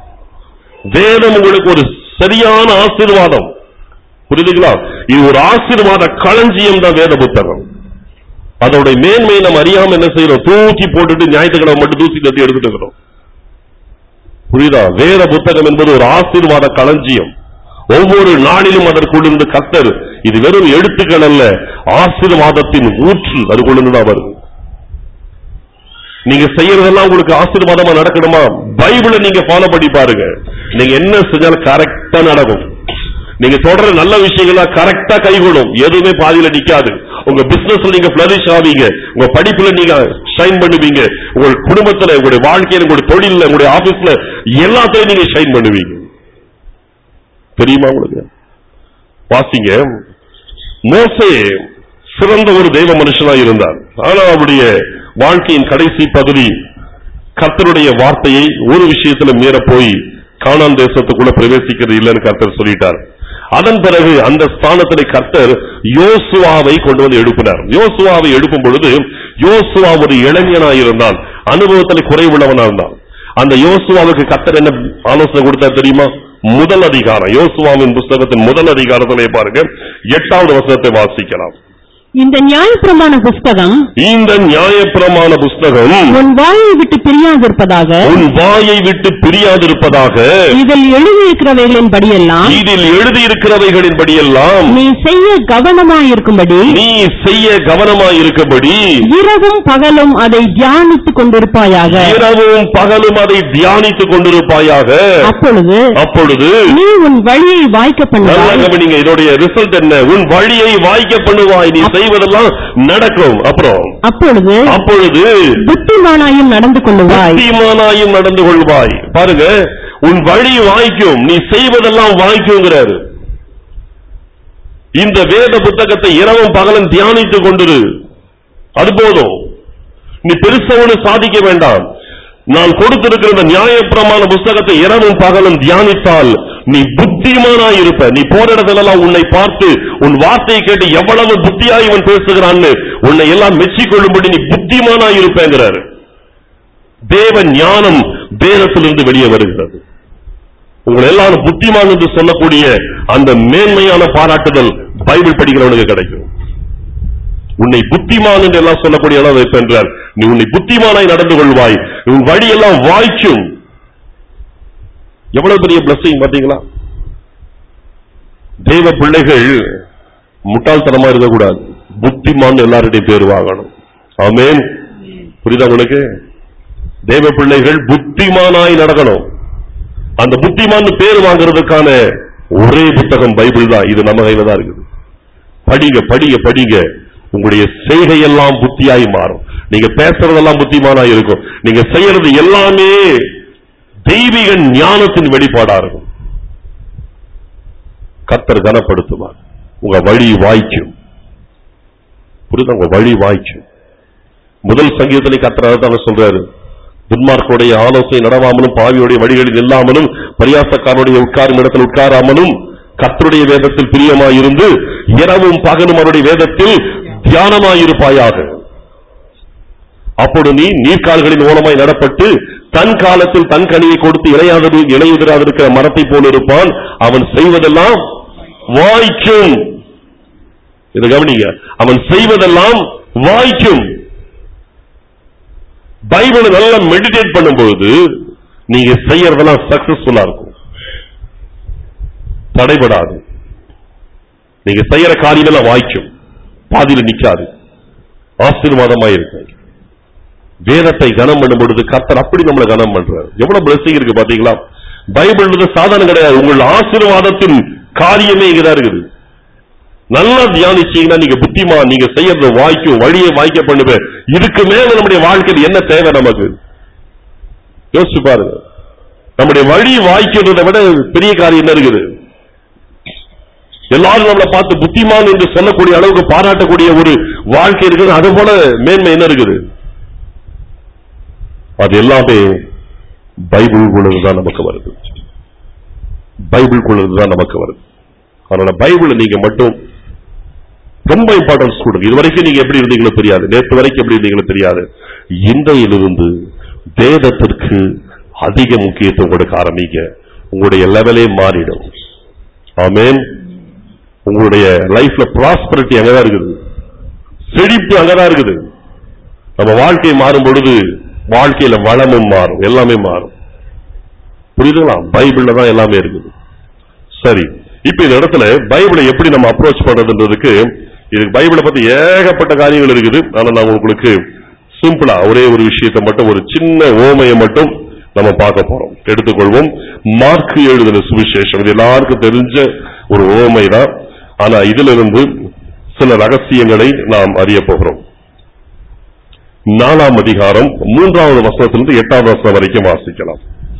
வேதம் உங்களுக்கு ஒரு சரியான ஆசீர்வாதம் புரியுதுங்களா இது ஒரு ஆசீர்வாத களஞ்சியம் தான் வேத புத்தகம் அதோட மேன்மையை நம்ம அறியாம என்ன செய்யறோம் தூக்கி போட்டுட்டு ஞாயிற்றுக்கிழமை மட்டும் தூசி தட்டி எடுத்துட்டு இருக்கிறோம் புரியுதா வேத புத்தகம் என்பது ஒரு ஆசீர்வாத களஞ்சியம் ஒவ்வொரு நாளிலும் அதற்குள்ளிருந்து கத்தர் இது வெறும் எழுத்துக்கள் அல்ல ஆசீர்வாதத்தின் ஊற்று அதுக்குள்ளிருந்து தான் வருது நீங்க செய்யறதெல்லாம் உங்களுக்கு ஆசீர்வாதமா நடக்கணுமா பைபிளை நீங்க ஃபாலோ பண்ணி பாருங்க நீங்க என்ன செஞ்சாலும் கரெக்டா நடக்கும் நீங்க தொடர நல்ல விஷயங்களா கரெக்டா கைகூடும் எதுவுமே பாதியில நிக்காது உங்க பிசினஸ்ல நீங்க பிளரிஷ் ஆவீங்க உங்க படிப்புல நீங்க ஷைன் பண்ணுவீங்க உங்க குடும்பத்துல உங்களுடைய வாழ்க்கையில உங்களுடைய தொழில்ல உங்களுடைய ஆபீஸ்ல எல்லாத்தையும் நீங்க ஷைன் பண்ணுவீங்க தெரியுமா உங்களுக்கு வாசிங்க மோசே சிறந்த ஒரு தெய்வ மனுஷனா இருந்தார் ஆனா அவருடைய வாழ்க்கையின் கடைசி பகுதி கர்த்தருடைய வார்த்தையை ஒரு விஷயத்துல மீற போய் கானான் தேசத்துக்குள்ள பிரவேசிக்கிறது இல்லைன்னு கர்த்தர் சொல்லிட்டார் அதன் பிறகு அந்த ஸ்தானத்திலே கர்த்தர் யோசுவாவை கொண்டு வந்து எழுப்பினார் யோசுவாவை எழுப்பும் பொழுது யோசுவா ஒரு இளைஞனாய் இருந்தான் அனுபவத்தில் குறைவுள்ளவனா இருந்தான் அந்த யோசுவாவுக்கு கர்த்தர் என்ன ஆலோசனை கொடுத்தார் தெரியுமா முதல் அதிகாரம் யோசுவாவின் புஸ்தகத்தின் முதல் அதிகாரத்திலே பாருங்க எட்டாவது வசனத்தை வாசிக்கலாம் இந்த நியாயப்பிரமாண புஸ்தகம் இந்த நியாயப்பிரமாண புஸ்தகம் உன் வாயை விட்டு பிரியாதிருப்பதாக உன் வாயை விட்டு பிரியாதிருப்பதாக இதில் எழுதியிருக்கிறவைகளின் படியெல்லாம் இதில் எழுதியிருக்கிறவைகளின்படியெல்லாம் நீ செய்ய கவனமாயிருக்கும்படி நீ செய்ய கவனமாயிருக்கபடி இரவும் பகலும் அதை தியானித்துக் கொண்டிருப்பாயாக இரவும் பகலும் அதை தியானித்துக் கொண்டிருப்பாயாக அப்பொழுது அப்பொழுது நீ உன் வழியை வாய்க்க நல்லா பண்ணுவாய் கவனிங்க இதோடைய ரிசல்ட் என்ன உன் வழியை வாய்க்க பண்ணுவாய் நீ செய்வதெல்லாம் நடக்கும் அப்புறம் அப்பொழுது அப்பொழுது புத்திமானாயும் நடந்து கொள்ளுவாய் புத்திமானாயும் நடந்து கொள்வாய் பாருங்க உன் வழி வாய்க்கும் நீ செய்வதெல்லாம் வாய்க்குங்கிறாரு இந்த வேத புத்தகத்தை இரவும் பகலும் தியானித்துக் கொண்டிரு அது போதும் நீ பெருசா ஒண்ணு சாதிக்க வேண்டாம் நான் கொடுத்திருக்கிற இந்த நியாயப்பிரமாண புஸ்தகத்தை இரவும் பகலும் தியானித்தால் நீ புத்திமானாய் இருப்ப நீ போற இடத்துலலாம் உன்னை பார்த்து உன் வார்த்தையை கேட்டு எவ்வளவு புத்தியாய் இவன் பேசுகிறான்னு உன்னை எல்லாம் மெச்சிக்கொள்ளும்படி நீ புத்திமானாய் இருப்பேங்கிறாரு தேவ ஞானம் வேதத்திலிருந்து வெளியே வருகிறது உங்களை எல்லாரும் புத்திமான் என்று சொல்லக்கூடிய அந்த மேன்மையான பாராட்டுதல் பைபிள் படிக்கிறவனுக்கு கிடைக்கும் உன்னை புத்திமான் என்று எல்லாம் சொல்லக்கூடிய அளவு என்றார் நீ உன்னை புத்திமானாய் நடந்து கொள்வாய் உன் வழியெல்லாம் வாய்க்கும் எவ்வளவு பெரிய blessing பாத்தீங்களா தேவ பிள்ளைகள் முட்டாள்தனமா இருக்கக்கூடாது புத்திமான் எல்லாருடைய பேர் வாங்கணும் ஆமென் புரியுதா உங்களுக்கு தேவ பிள்ளைகள் புத்திமானாய் நடக்கணும் அந்த புத்திமான் பேர் வாங்குறதுக்கான ஒரே புத்தகம் பைபிள் தான் இது நம்ம கையில தான் இருக்குது படிங்க படிங்க படிங்க உங்களுடைய செய்கையெல்லாம் புத்தியாய் மாறும் நீங்க பேசுறதெல்லாம் புத்திமானாய் இருக்கும் நீங்க செய்யறது எல்லாமே தெய்வீக ஞானத்தின் வெளிப்பாடா இருக்கும் கர்த்தர் கனப்படுத்துவார் உங்க வழி வாய்க்கும் புரியுதா உங்க வழி வாய்க்கும் முதல் சங்கீதத்திலே கர்த்தர் தான் சொல்றாரு துன்மார்க்குடைய ஆலோசனை நடவாமலும் பாவியுடைய வழிகளில் இல்லாமலும் பரியாசக்காரனுடைய உட்காரும் இடத்தில் உட்காராமலும் கர்த்தருடைய வேதத்தில் பிரியமாயிருந்து இரவும் பகலும் அவருடைய வேதத்தில் தியானமாயிருப்பாயாக அப்பொழுது நீ நீர்க்கால்களின் ஓலமாய் நடப்பட்டு தன் காலத்தில் தன் கனியை கொடுத்து இளையாதது இளையுதிராதிருக்கிற மரத்தை போல இருப்பான் அவன் செய்வதெல்லாம் வாய்க்கும் இதை கவனிங்க அவன் செய்வதெல்லாம் வாய்க்கும் பைபிளை நல்லா மெடிடேட் பண்ணும்போது நீங்க செய்யறதெல்லாம் சக்சஸ்ஃபுல்லா இருக்கும் தடைபடாது நீங்க செய்யற காரியமெல்லாம் வாய்க்கும் பாதியில நிக்காது ஆசீர்வாதமா இருக்கு வேதத்தை கனம் பண்ணும் பொழுது கர்த்தர் அப்படி நம்மளை கனம் பண்றாரு எவ்வளவு blessing இருக்கு பாத்தீங்களா பைபிள் சாதாரணம் கிடையாது உங்கள் ஆசீர்வாதத்தின் காரியமே இங்கதான் இருக்குது நல்லா தியானிச்சீங்கன்னா நீங்க புத்திமா நீங்க செய்யறது வாய்க்கும் வழியை வாய்க்க பண்ணுவேன் இதுக்கு மேல நம்முடைய வாழ்க்கையில் என்ன தேவை நமக்கு யோசிச்சு பாருங்க நம்முடைய வழி வாய்க்கிறதை விட பெரிய காரியம் என்ன இருக்குது எல்லாரும் நம்மளை பார்த்து புத்திமான் என்று சொல்லக்கூடிய அளவுக்கு பாராட்டக்கூடிய ஒரு வாழ்க்கை இருக்குது அது போல மேன்மை என்ன இருக்குது அது எல்லாமே பைபிள் தான் நமக்கு வருது பைபிள் தான் நமக்கு வருது அதனால பைபிளை நீங்க மட்டும் ரொம்ப இம்பார்ட்டன்ஸ் கொடுங்க இது வரைக்கும் நீங்க எப்படி இருந்தீங்களோ தெரியாது நேற்று வரைக்கும் எப்படி இருந்தீங்களோ தெரியாது இன்றையிலிருந்து வேதத்திற்கு அதிக முக்கியத்துவம் கொடுக்க ஆரம்பிங்க உங்களுடைய லெவலே மாறிடும் ஆமென் உங்களுடைய லைஃப்ல ப்ராஸ்பரிட்டி அங்கதான் இருக்குது செழிப்பு அங்கதான் இருக்குது நம்ம வாழ்க்கை மாறும் பொழுது வாழ்க்கையில வளமும் மாறும் எல்லாமே மாறும் புரியுதுங்களா பைபிள்ல தான் எல்லாமே இருக்குது சரி இப்ப இந்த இடத்துல பைபிளை எப்படி நம்ம அப்ரோச் பண்றதுன்றதுக்கு இதுக்கு பைபிளை பத்தி ஏகப்பட்ட காரியங்கள் இருக்குது ஆனா நான் உங்களுக்கு சிம்பிளா ஒரே ஒரு விஷயத்தை மட்டும் ஒரு சின்ன ஓமையை மட்டும் நம்ம பார்க்க போறோம் எடுத்துக்கொள்வோம் மார்க் எழுதின சுவிசேஷம் இது எல்லாருக்கும் தெரிஞ்ச ஒரு ஓமை தான் ஆனா இதிலிருந்து சில ரகசியங்களை நாம் அறிய போகிறோம் நாலாம் அதிகாரம் மூன்றாவது வசனத்திலிருந்து எட்டாவது வசனம் வரைக்கும் வாசிக்கலாம்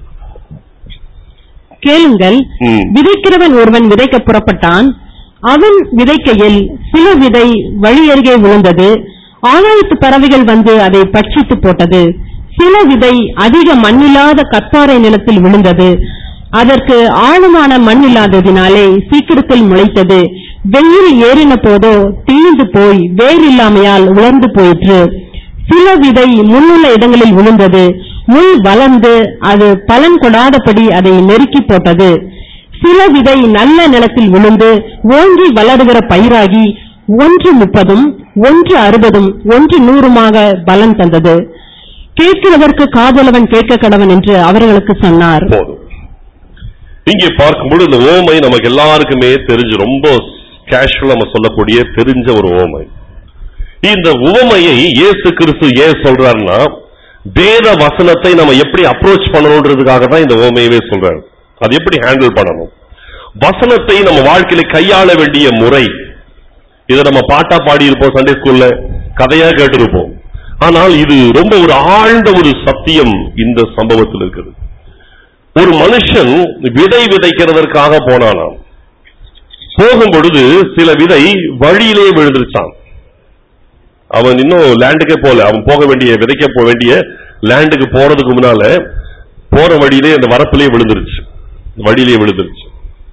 கேளுங்கள் ம். விதைக்கிறவன் ஒருவன் விதைக்க புறப்பட்டான் அவன் விதைக்கையில் சில விதை வழியருகே விழுந்தது ஆகாயத்து பறவைகள் வந்து அதை பட்சித்து போட்டது சில விதை அதிக மண்ணில்லாத கற்பாறை நிலத்தில் விழுந்தது அதற்கு ஆழமான மண் இல்லாததினாலே சீக்கிரத்தில் முளைத்தது வெயில் ஏறின போதோ தீந்து போய் வேர் இல்லாமையால் உலர்ந்து போயிற்று சில விதை முள்ளுள்ள இடங்களில் விழுந்தது முள் வளர்ந்து அது பலன் கொடாதபடி அதை நெருக்கி போட்டது சில விதை நல்ல நிலத்தில் விழுந்து ஓங்கி வளருகிற பயிராகி ஒன்று முப்பதும் ஒன்று அறுபதும் ஒன்று நூறுமாக பலன் தந்தது கேட்கிறதற்கு காதலவன் கேட்க கடவன் என்று அவர்களுக்கு சொன்னார் போதும் இங்கே பார்க்கும்போது இந்த ஓமை நமக்கு எல்லாருக்குமே தெரிஞ்சு ரொம்ப கேஷுவல் நம்ம சொல்லக்கூடிய தெரிஞ்ச ஒரு ஓமை இந்த உவமையை இயேசு கிறிஸ்து ஏன் சொல்றாருன்னா வேத வசனத்தை நம்ம எப்படி அப்ரோச் பண்ணணுன்றதுக்காக தான் இந்த ஓமையவே சொல்றாரு அது எப்படி ஹேண்டில் பண்ணணும் வசனத்தை நம்ம வாழ்க்கையில கையாள வேண்டிய முறை இதை நம்ம பாட்டா பாடி இருப்போம் சண்டே ஸ்கூல்ல கதையா கேட்டிருப்போம் ஆனால் இது ரொம்ப ஒரு ஆழ்ந்த ஒரு சத்தியம் இந்த சம்பவத்தில் இருக்குது ஒரு மனுஷன் விதை விதைக்கிறதற்காக போனானாம் போகும் பொழுது சில விதை வழியிலே விழுந்துருச்சான் அவன் இன்னும் லேண்டுக்கே போல அவன் போக வேண்டிய விதைக்க போக வேண்டிய லேண்டுக்கு போறதுக்கு முன்னால போற வழியிலே அந்த வரப்பிலே விழுந்துருச்சு வழியிலே விழுந்துருச்சு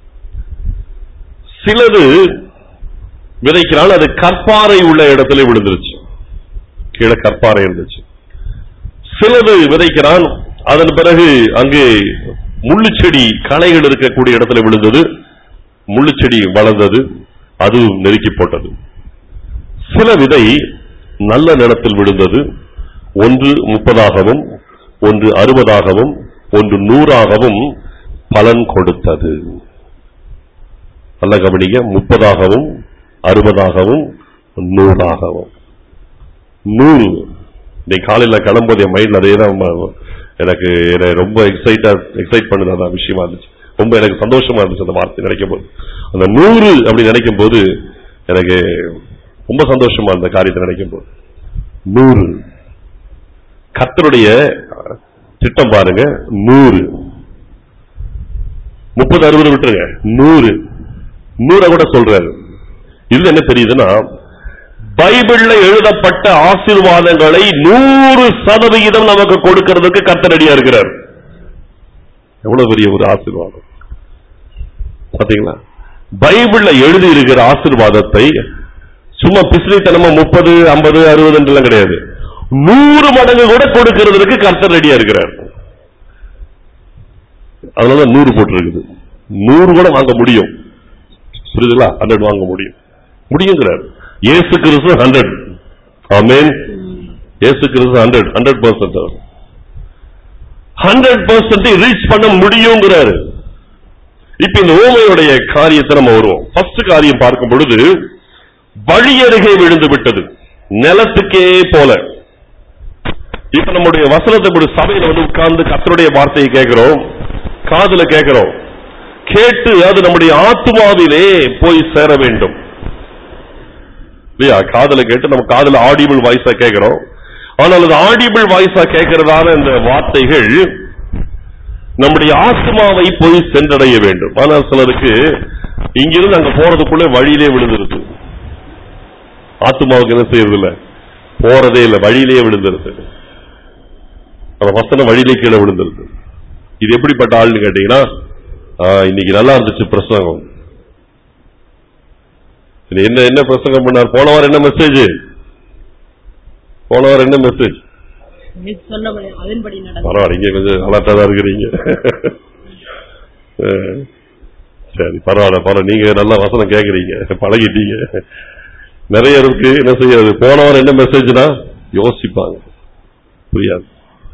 சிலது விதைக்கிறான் அது கற்பாறை உள்ள இடத்துல விழுந்துருச்சு கீழே கற்பாறை இருந்துச்சு சிலது விதைக்கிறான் அதன் பிறகு அங்கே முள்ளுச்செடி களைகள் இருக்கக்கூடிய இடத்துல விழுந்தது முள்ளுச்செடி வளர்ந்தது அது நெருக்கி போட்டது சில விதை நல்ல நிலத்தில் விழுந்தது ஒன்று முப்பதாகவும் ஒன்று அறுபதாகவும் ஒன்று நூறாகவும் பலன் கொடுத்தது நல்ல கவனிங்க முப்பதாகவும் அறுபதாகவும் நூறாகவும் நூறு இன்னைக்கு காலையில கிளம்பும்போது என் மைண்ட்ல அதே தான் ம- எனக்கு என்னை ரொம்ப எக்ஸைட்டா எக்ஸைட் பண்ணுது அந்த விஷயமா இருந்துச்சு ரொம்ப எனக்கு சந்தோஷமா இருந்துச்சு அந்த வார்த்தை நினைக்கும் போது அந்த நூறு அப்படி நினைக்கும் போது எனக்கு ரொம்ப சந்தோஷமா அந்த காரியத்தை நினைக்கும் போது நூறு கர்த்தருடைய திட்டம் பாருங்க நூறு முப்பது அறுபது விட்டுருங்க நூறு நூறை கூட சொல்றாரு இதுல என்ன தெரியுதுன்னா பைபிள்ல எழுதப்பட்ட ஆசீர்வாதங்களை நூறு சதவிகிதம் நமக்கு கொடுக்கிறதுக்கு கர்த்தர் ரெடியா இருக்கிறார் எவ்வளவு பெரிய ஒரு ஆசீர்வாதம் பாத்தீங்களா பைபிள்ல எழுதி இருக்கிற ஆசீர்வாதத்தை சும்மா பிசிறித்தனமா முப்பது ஐம்பது அறுபதுலாம் கிடையாது நூறு மடங்கு கூட கொடுக்கிறதுக்கு கர்த்தர் ரெடியா இருக்கிறார் அதனாலதான் நூறு போட்டிருக்குது நூறு கூட வாங்க முடியும் புரியுதுங்களா ஹண்ட்ரட் வாங்க முடியும் முடியுங்கிறார் இயேசு கிறிஸ்து ஹண்ட்ரட் ஆமென் இயேசு கிறிஸ்து hundred hundred percent hundred percent reach பண்ண முடியுங்கிறாரு இப்ப இந்த ஓமையுடைய காரியத்தை நம்ம வருவோம் ஃபர்ஸ்ட் காரியம் பார்க்கும் பொழுது வழியருகே விழுந்து விட்டது நிலத்துக்கே போல இப்ப நம்முடைய வசனத்தை இப்படி சபையில வந்து உட்கார்ந்து கர்த்தருடைய வார்த்தையை கேட்கிறோம் காதுல கேட்கிறோம் கேட்டு அது நம்முடைய ஆத்மாவிலே போய் சேர வேண்டும் இல்லையா காதுல கேட்டு நம்ம காதுல ஆடிபிள் வாய்ஸா கேட்கிறோம் ஆனால் அது ஆடிபிள் வாய்ஸா கேட்கிறதான இந்த வார்த்தைகள் நம்முடைய ஆத்மாவை போய் சென்றடைய வேண்டும் ஆனால் சிலருக்கு இங்கிருந்து அங்க போறதுக்குள்ள வழியிலே விழுந்துருது ஆத்மாவுக்கு என்ன செய்யறது இல்ல போறதே இல்ல வழியிலேயே விழுந்துருது அந்த வசனம் வழியிலே கீழே விழுந்துருது இது எப்படிப்பட்ட ஆள்னு கேட்டீங்கன்னா ஆ, இன்னைக்கு நல்லா இருந்துச்சு பிரசங்கம் இது என்ன என்ன பிரசங்கம் பண்ணார் போன வாரம் என்ன மெசேஜ் போன வாரம் என்ன மெசேஜ் சொன்னபடி அதன்படி நடந்தது பரவாயில்ல இங்க கொஞ்சம் அலர்ட்டா தான் இருக்கிறீங்க அஹ், சரி பரவாயில்ல பரவாயில்ல நீங்க நல்ல வசனம் கேக்குறீங்க பழகிட்டீங்க நிறைய இருக்கு என்ன செய்யாது போனவர் என்ன மெசேஜ்னா யோசிப்பாங்க புரியாது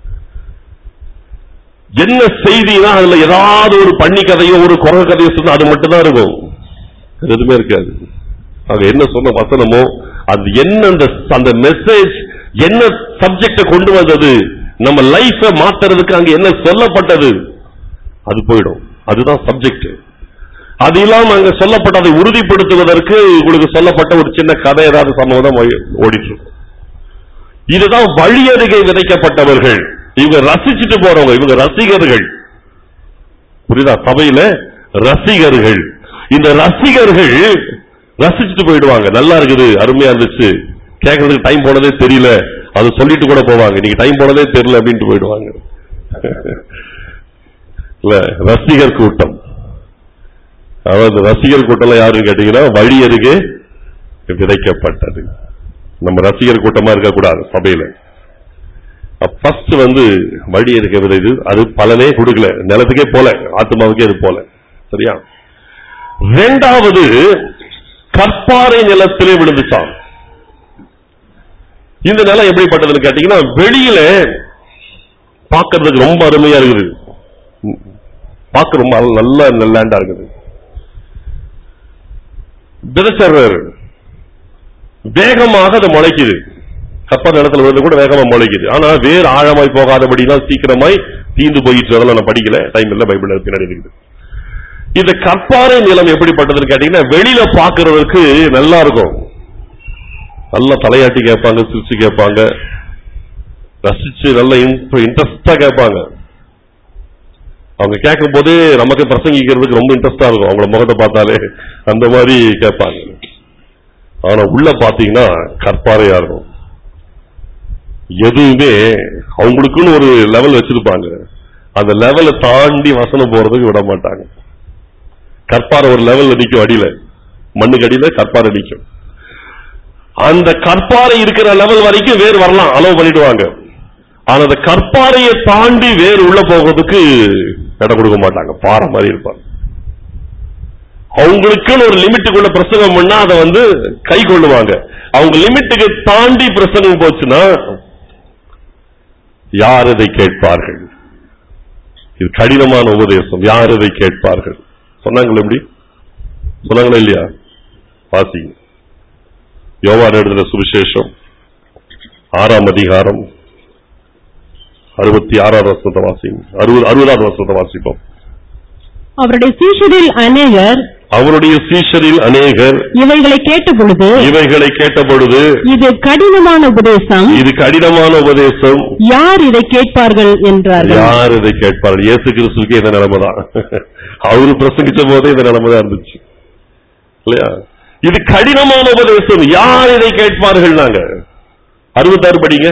என்ன செய்தினா அதுல ஏதாவது ஒரு பண்ணி கதையோ ஒரு குரல் கதையோ சொன்னா அது மட்டும் தான் இருக்கும் வேற எதுவுமே இருக்காது அங்க என்ன சொன்ன வசனமோ அது என்ன அந்த அந்த மெசேஜ் என்ன சப்ஜெக்ட கொண்டு வந்தது நம்ம லைஃப மாத்துறதுக்கு அங்க என்ன சொல்லப்பட்டது அது போயிடும் அதுதான் சப்ஜெக்ட் அது இல்லாம அங்க சொல்லப்பட்டதை உறுதிப்படுத்துவதற்கு உங்களுக்கு சொல்லப்பட்ட ஒரு சின்ன கதை ஏதாவது சம்பவம் ஓடிட்டு இருக்கும் இதுதான் வழியருகே விதைக்கப்பட்டவர்கள் இவங்க ரசிச்சுட்டு போறவங்க இவங்க ரசிகர்கள் புரியுதா சபையில ரசிகர்கள் இந்த ரசிகர்கள் ரசிச்சுட்டு போயிடுவாங்க நல்லா இருக்குது அருமையா இருந்துச்சு கேட்கறதுக்கு டைம் போனதே தெரியல அது சொல்லிட்டு கூட போவாங்க நீங்க டைம் போனதே தெரியல அப்படின்ட்டு போயிடுவாங்க இல்ல ரசிகர் கூட்டம் அதாவது ரசிகர் கூட்டம் யாருன்னு கேட்டீங்கன்னா வழி அருகே விதைக்கப்பட்டது நம்ம ரசிகர் கூட்டமா இருக்கக்கூடாது சபையில ஃபர்ஸ்ட் வந்து வழி இருக்க விதைது அது பலனே கொடுக்கல நிலத்துக்கே போல ஆத்மாவுக்கே அது போல சரியா ரெண்டாவது கற்பாறை நிலத்திலே விழுந்துச்சான் இந்த நிலம் எப்படிப்பட்டதுன்னு கேட்டீங்கன்னா வெளியில பார்க்கிறதுக்கு ரொம்ப அருமையா இருக்குது பார்க்க ரொம்ப நல்ல லேண்டா இருக்குது விதைச்சர்றாரு வேகமாக அது முளைக்குது கப்பல் நிலத்துல விழுந்து கூட வேகமா முளைக்குது ஆனா வேர் ஆழமாய் போகாதபடிதான் சீக்கிரமாய் தீந்து போயிட்டு அதெல்லாம் நான் படிக்கல டைம் இல்ல பைபிள் பின்னாடி இருக்குது இந்த கற்பாறை நிலம் எப்படிப்பட்டதுன்னு கேட்டீங்கன்னா வெளியில பாக்குறதுக்கு நல்லா இருக்கும் நல்லா தலையாட்டி கேட்பாங்க சிரிச்சு கேட்பாங்க ரசிச்சு நல்ல இன்ட்ரெஸ்டா கேட்பாங்க அவங்க கேட்கும் போதே நமக்கு பிரசங்கிக்கிறதுக்கு ரொம்ப இன்ட்ரெஸ்டா இருக்கும் அவங்கள முகத்தை பார்த்தாலே அந்த மாதிரி கேட்பாங்க ஆனா உள்ள பாத்தீங்கன்னா கற்பாறையா இருக்கும் எதுவுமே அவங்களுக்குன்னு ஒரு லெவல் வச்சிருப்பாங்க அந்த லெவலை தாண்டி வசனம் போறதுக்கு விட மாட்டாங்க கற்பாறை ஒரு லெவல்ல நிக்கும் அடியில மண்ணுக்கு அடியில கற்பாறை நிக்கும் அந்த கற்பாறை இருக்கிற லெவல் வரைக்கும் வேர் வரலாம் அளவு பண்ணிடுவாங்க ஆனா அந்த கற்பாறையை தாண்டி வேர் உள்ள போகிறதுக்கு இடம் கொடுக்க மாட்டாங்க பாறை மாதிரி இருப்பாங்க அவங்களுக்குன்னு ஒரு லிமிட்டுக்குள்ள பிரசங்கம் பண்ணா அதை வந்து கை கொள்ளுவாங்க அவங்க லிமிட்டுக்கு தாண்டி பிரசங்கம் போச்சுன்னா யார் இதை கேட்பார்கள் இது கடினமான உபதேசம் யார் இதை கேட்பார்கள் சொன்னாங்களே எப்படி சொன்னாங்களா இல்லையா வாசிங்க யோவான் எழுதின சுவிசேஷம் ஆறாம் அதிகாரம் அறுபத்தி ஆறாவது வருஷத்தை வாசிங்க அறுபது அறுபதாவது வருஷத்தை வாசிப்போம் அவருடைய சீஷரில் அநேகர் அவருடைய சீஷரில் அநேகர் இவைகளை கேட்ட பொழுது இவைகளை கேட்டபொழுது இது கடினமான உபதேசம் இது கடினமான உபதேசம் யார் இதை கேட்பார்கள் என்றார்கள் யார் இதை கேட்பார்கள் இயேசு கிறிஸ்துவுக்கு இந்த நிலைமைதான் அவரு பிரசங்கிச்ச போதே இந்த நிலைமைதான் இருந்துச்சு இல்லையா இது கடினமான உபதேசம் யார் இதை கேட்பார்கள் நாங்க அறுபத்தாறு படிங்க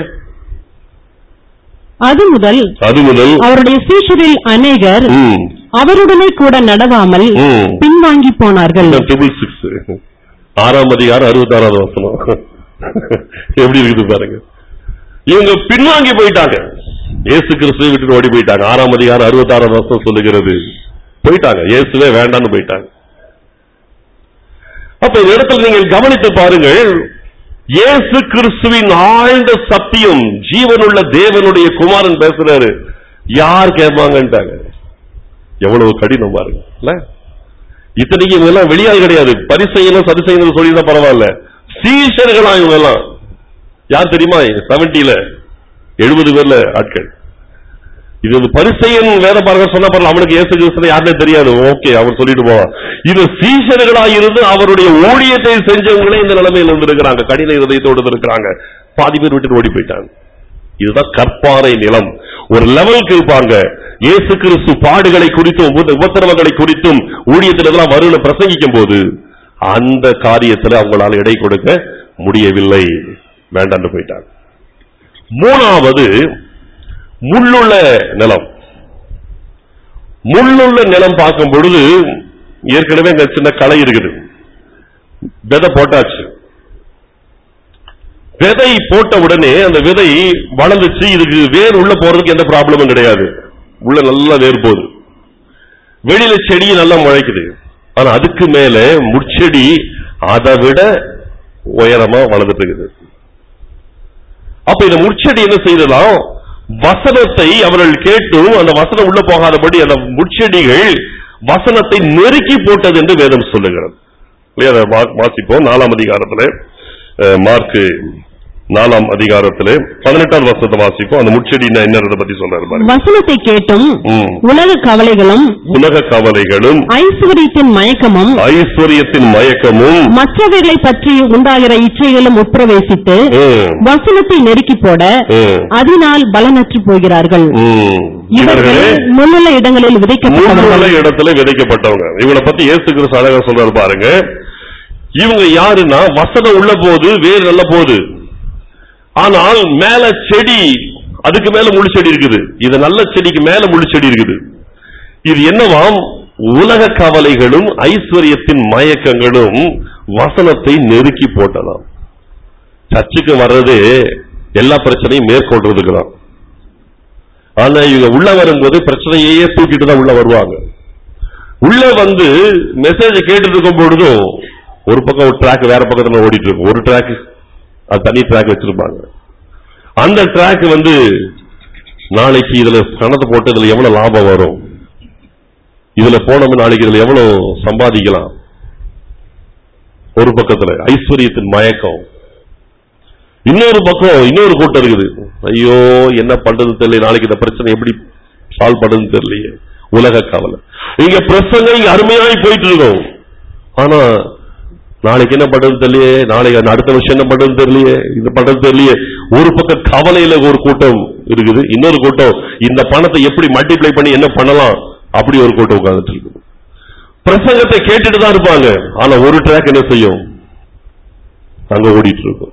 அது முதல் அது முதல் அவருடைய சீஷரில் அநேகர் ம், அவருடனே கூட நடவாமல் ம். பின்வாங்கி போனார்கள் ட்ரிபிள் சிக்ஸ் ஆறாம் அதிகாரம் அறுபத்தாறாவது வசனம் எப்படி இருக்குது பாருங்க இவங்க பின்வாங்கி போயிட்டாங்க இயேசு கிறிஸ்துவை விட்டு ஓடி போயிட்டாங்க ஆறாம் அதிகாரம் அறுபத்தாறாவது வருஷம் சொல்லுகிறது போயிட்டாங்க இயேசுவே வேண்டான்னு போயிட்டாங்க அப்ப இந்த இடத்துல நீங்கள் கவனித்து பாருங்கள் இயேசு கிறிஸ்துவின் ஆழ்ந்த சத்தியம் ஜீவனுள்ள தேவனுடைய குமாரன் பேசுறாரு யார் கேட்பாங்கன்ட்டாங்க எவ்வளவு கடினம் பாருங்க இல்ல இத்தனைக்கு இவங்க எல்லாம் வெளியாள் கிடையாது பரிசெய்யணும் சதிசெய்யணும் சொல்லி தான் பரவாயில்ல சீஷர்களா இவங்க எல்லாம் யார் தெரியுமா செவன்டில எழுபது பேர்ல ஆட்கள் இது வந்து பரிசெயன் வேத பார்க்க சொன்ன பரவாயில்ல அவனுக்கு இயேசு கிறிஸ்துவை யாருனே தெரியாது ஓகே அவர் சொல்லிட்டு போவான் இது சீஷர்களா இருந்து அவருடைய ஊழியத்தை செஞ்சவங்களே இந்த நிலைமையில இருந்திருக்கிறாங்க கடின இருதயத்தோடு இருக்கிறாங்க பாதி பேர் விட்டு ஓடி போயிட்டாங்க இதுதான் கற்பாறை நிலம் ஒரு லெவலுக்கு இருப்பாங்க இயேசு கிறிஸ்து பாடுகளை குறித்தும் உப- உபத்திரவங்களை குறித்தும் ஊழியத்திலெல்லாம் வருண பிரசங்கிக்கும் போது அந்த காரியத்துல அவங்களால எடை கொடுக்க முடியவில்லை வேண்டான்னு போயிட்டாங்க மூணாவது முள்ளுள்ள நிலம் முள்ளுள்ள நிலம் பார்க்கும் பொழுது ஏற்கனவே இங்க சின்ன களை இருக்குது விதை போட்டாச்சு விதை போட்ட உடனே அந்த விதை வளர்ந்துச்சு இதுக்கு வேர் உள்ள போறதுக்கு எந்த ப்ராப்ளமும் கிடையாது உள்ள நல்லா வேர் போகுது வெளியில செடி நல்லா முளைக்குது ஆனா அதுக்கு மேல முட்செடி அதை விட உயரமா வளர்ந்துட்டு இருக்குது அப்ப இந்த முட்செடி என்ன செய்ததாம் வசனத்தை அவர்கள் கேட்டும் அந்த வசனம் உள்ள போகாதபடி அந்த முட்செடிகள் வசனத்தை நெருக்கி போட்டது என்று வேதம் சொல்லுகிறது இல்லையா? அதை வா- வாசிப்போம் நாலாம் அதிகாரத்துல அஹ், மார்க்கு நாலாம் அதிகாரத்திலே பதினெட்டாவது வருஷத்தை வாசிப்போம் அந்த முச்செடினா என்னறத பத்தி சொல்றாரு பாருங்க வசனத்தை கேட்டும் ம். உலக கவலைகளும் உலக கவலைகளும் ஐஸ்வர்யத்தின் மயக்கமும் ஐஸ்வர்யத்தின் மயக்கமும் மற்றவைகளை பற்றி உண்டாகிற இச்சைகளும் உட்பிரவேசித்து ம், வசனத்தை நெருக்கி போட ம், அதனால் பலனற்று போகிறார்கள் ம். இவர்கள் இவர்களே முன்னுள்ள இடங்களில் விதைக்கப்பட்டவர்கள் மூன்றுல இடத்துல விதைக்கப்பட்டவங்க இவங்களை பத்தி இயேசு கிறிஸ்து அழகா சொல்றாரு பாருங்க இவங்க யாருன்னா வசனம் உள்ள போது வேர் நல்ல போகுது ஆனால் மேல செடி அதுக்கு மேல முழு செடி இருக்குது இது நல்ல செடிக்கு மேல முழு செடி இருக்குது இது என்னவாம் உலக கவலைகளும் ஐஸ்வர்யத்தின் மயக்கங்களும் வசனத்தை நெருக்கி போட்டதாம் சர்ச்சுக்கு வர்றதே எல்லா பிரச்சனையும் மேற்கொள்றதுக்கு தான் ஆனா இவங்க உள்ள வரும்போது பிரச்சனையே தூக்கிட்டு தான் உள்ள வருவாங்க உள்ள வந்து மெசேஜ் கேட்டுட்டு இருக்கும் பொழுதும் ஒரு பக்கம் ஒரு ட்ராக் வேற பக்கத்துல ஓடிட்டு இருக்கும் ஒரு ட்ராக் அது தனி ட்ராக் வச்சிருப்பாங்க அந்த ட்ராக் வந்து நாளைக்கு இதுல பணத்தை போட்டு இதுல எவ்வளவு லாபம் வரும் இதுல போனோம் நாளைக்கு இதுல எவ்வளவு சம்பாதிக்கலாம் ஒரு பக்கத்துல ஐஸ்வர்யத்தின் மயக்கம் இன்னொரு பக்கம் இன்னொரு கூட்டம் இருக்குது ஐயோ என்ன பண்றது தெரியல நாளைக்கு இந்த பிரச்சனை எப்படி சால்வ் பண்றதுன்னு தெரியலையே உலக கவலை இங்க பிரசங்க இங்க அருமையாய் போயிட்டு இருக்கோம் ஆனா நாளைக்கு என்ன பண்றது தெரியலையே நாளைக்கு அந்த அடுத்த விஷயம் என்ன பண்றது தெரியலையே இது பண்றது தெரியலையே ஒரு பக்கம் கவலையில ஒரு கூட்டம் இருக்குது இன்னொரு கூட்டம் இந்த பணத்தை எப்படி மல்டிப்ளை பண்ணி என்ன பண்ணலாம் அப்படி ஒரு கூட்டம் உட்கார்ந்துட்டு இருக்குது பிரசங்கத்தை கேட்டுட்டு தான் இருப்பாங்க ஆனா ஒரு ட்ராக் என்ன செய்யும் அங்க ஓடிட்டு இருக்கும்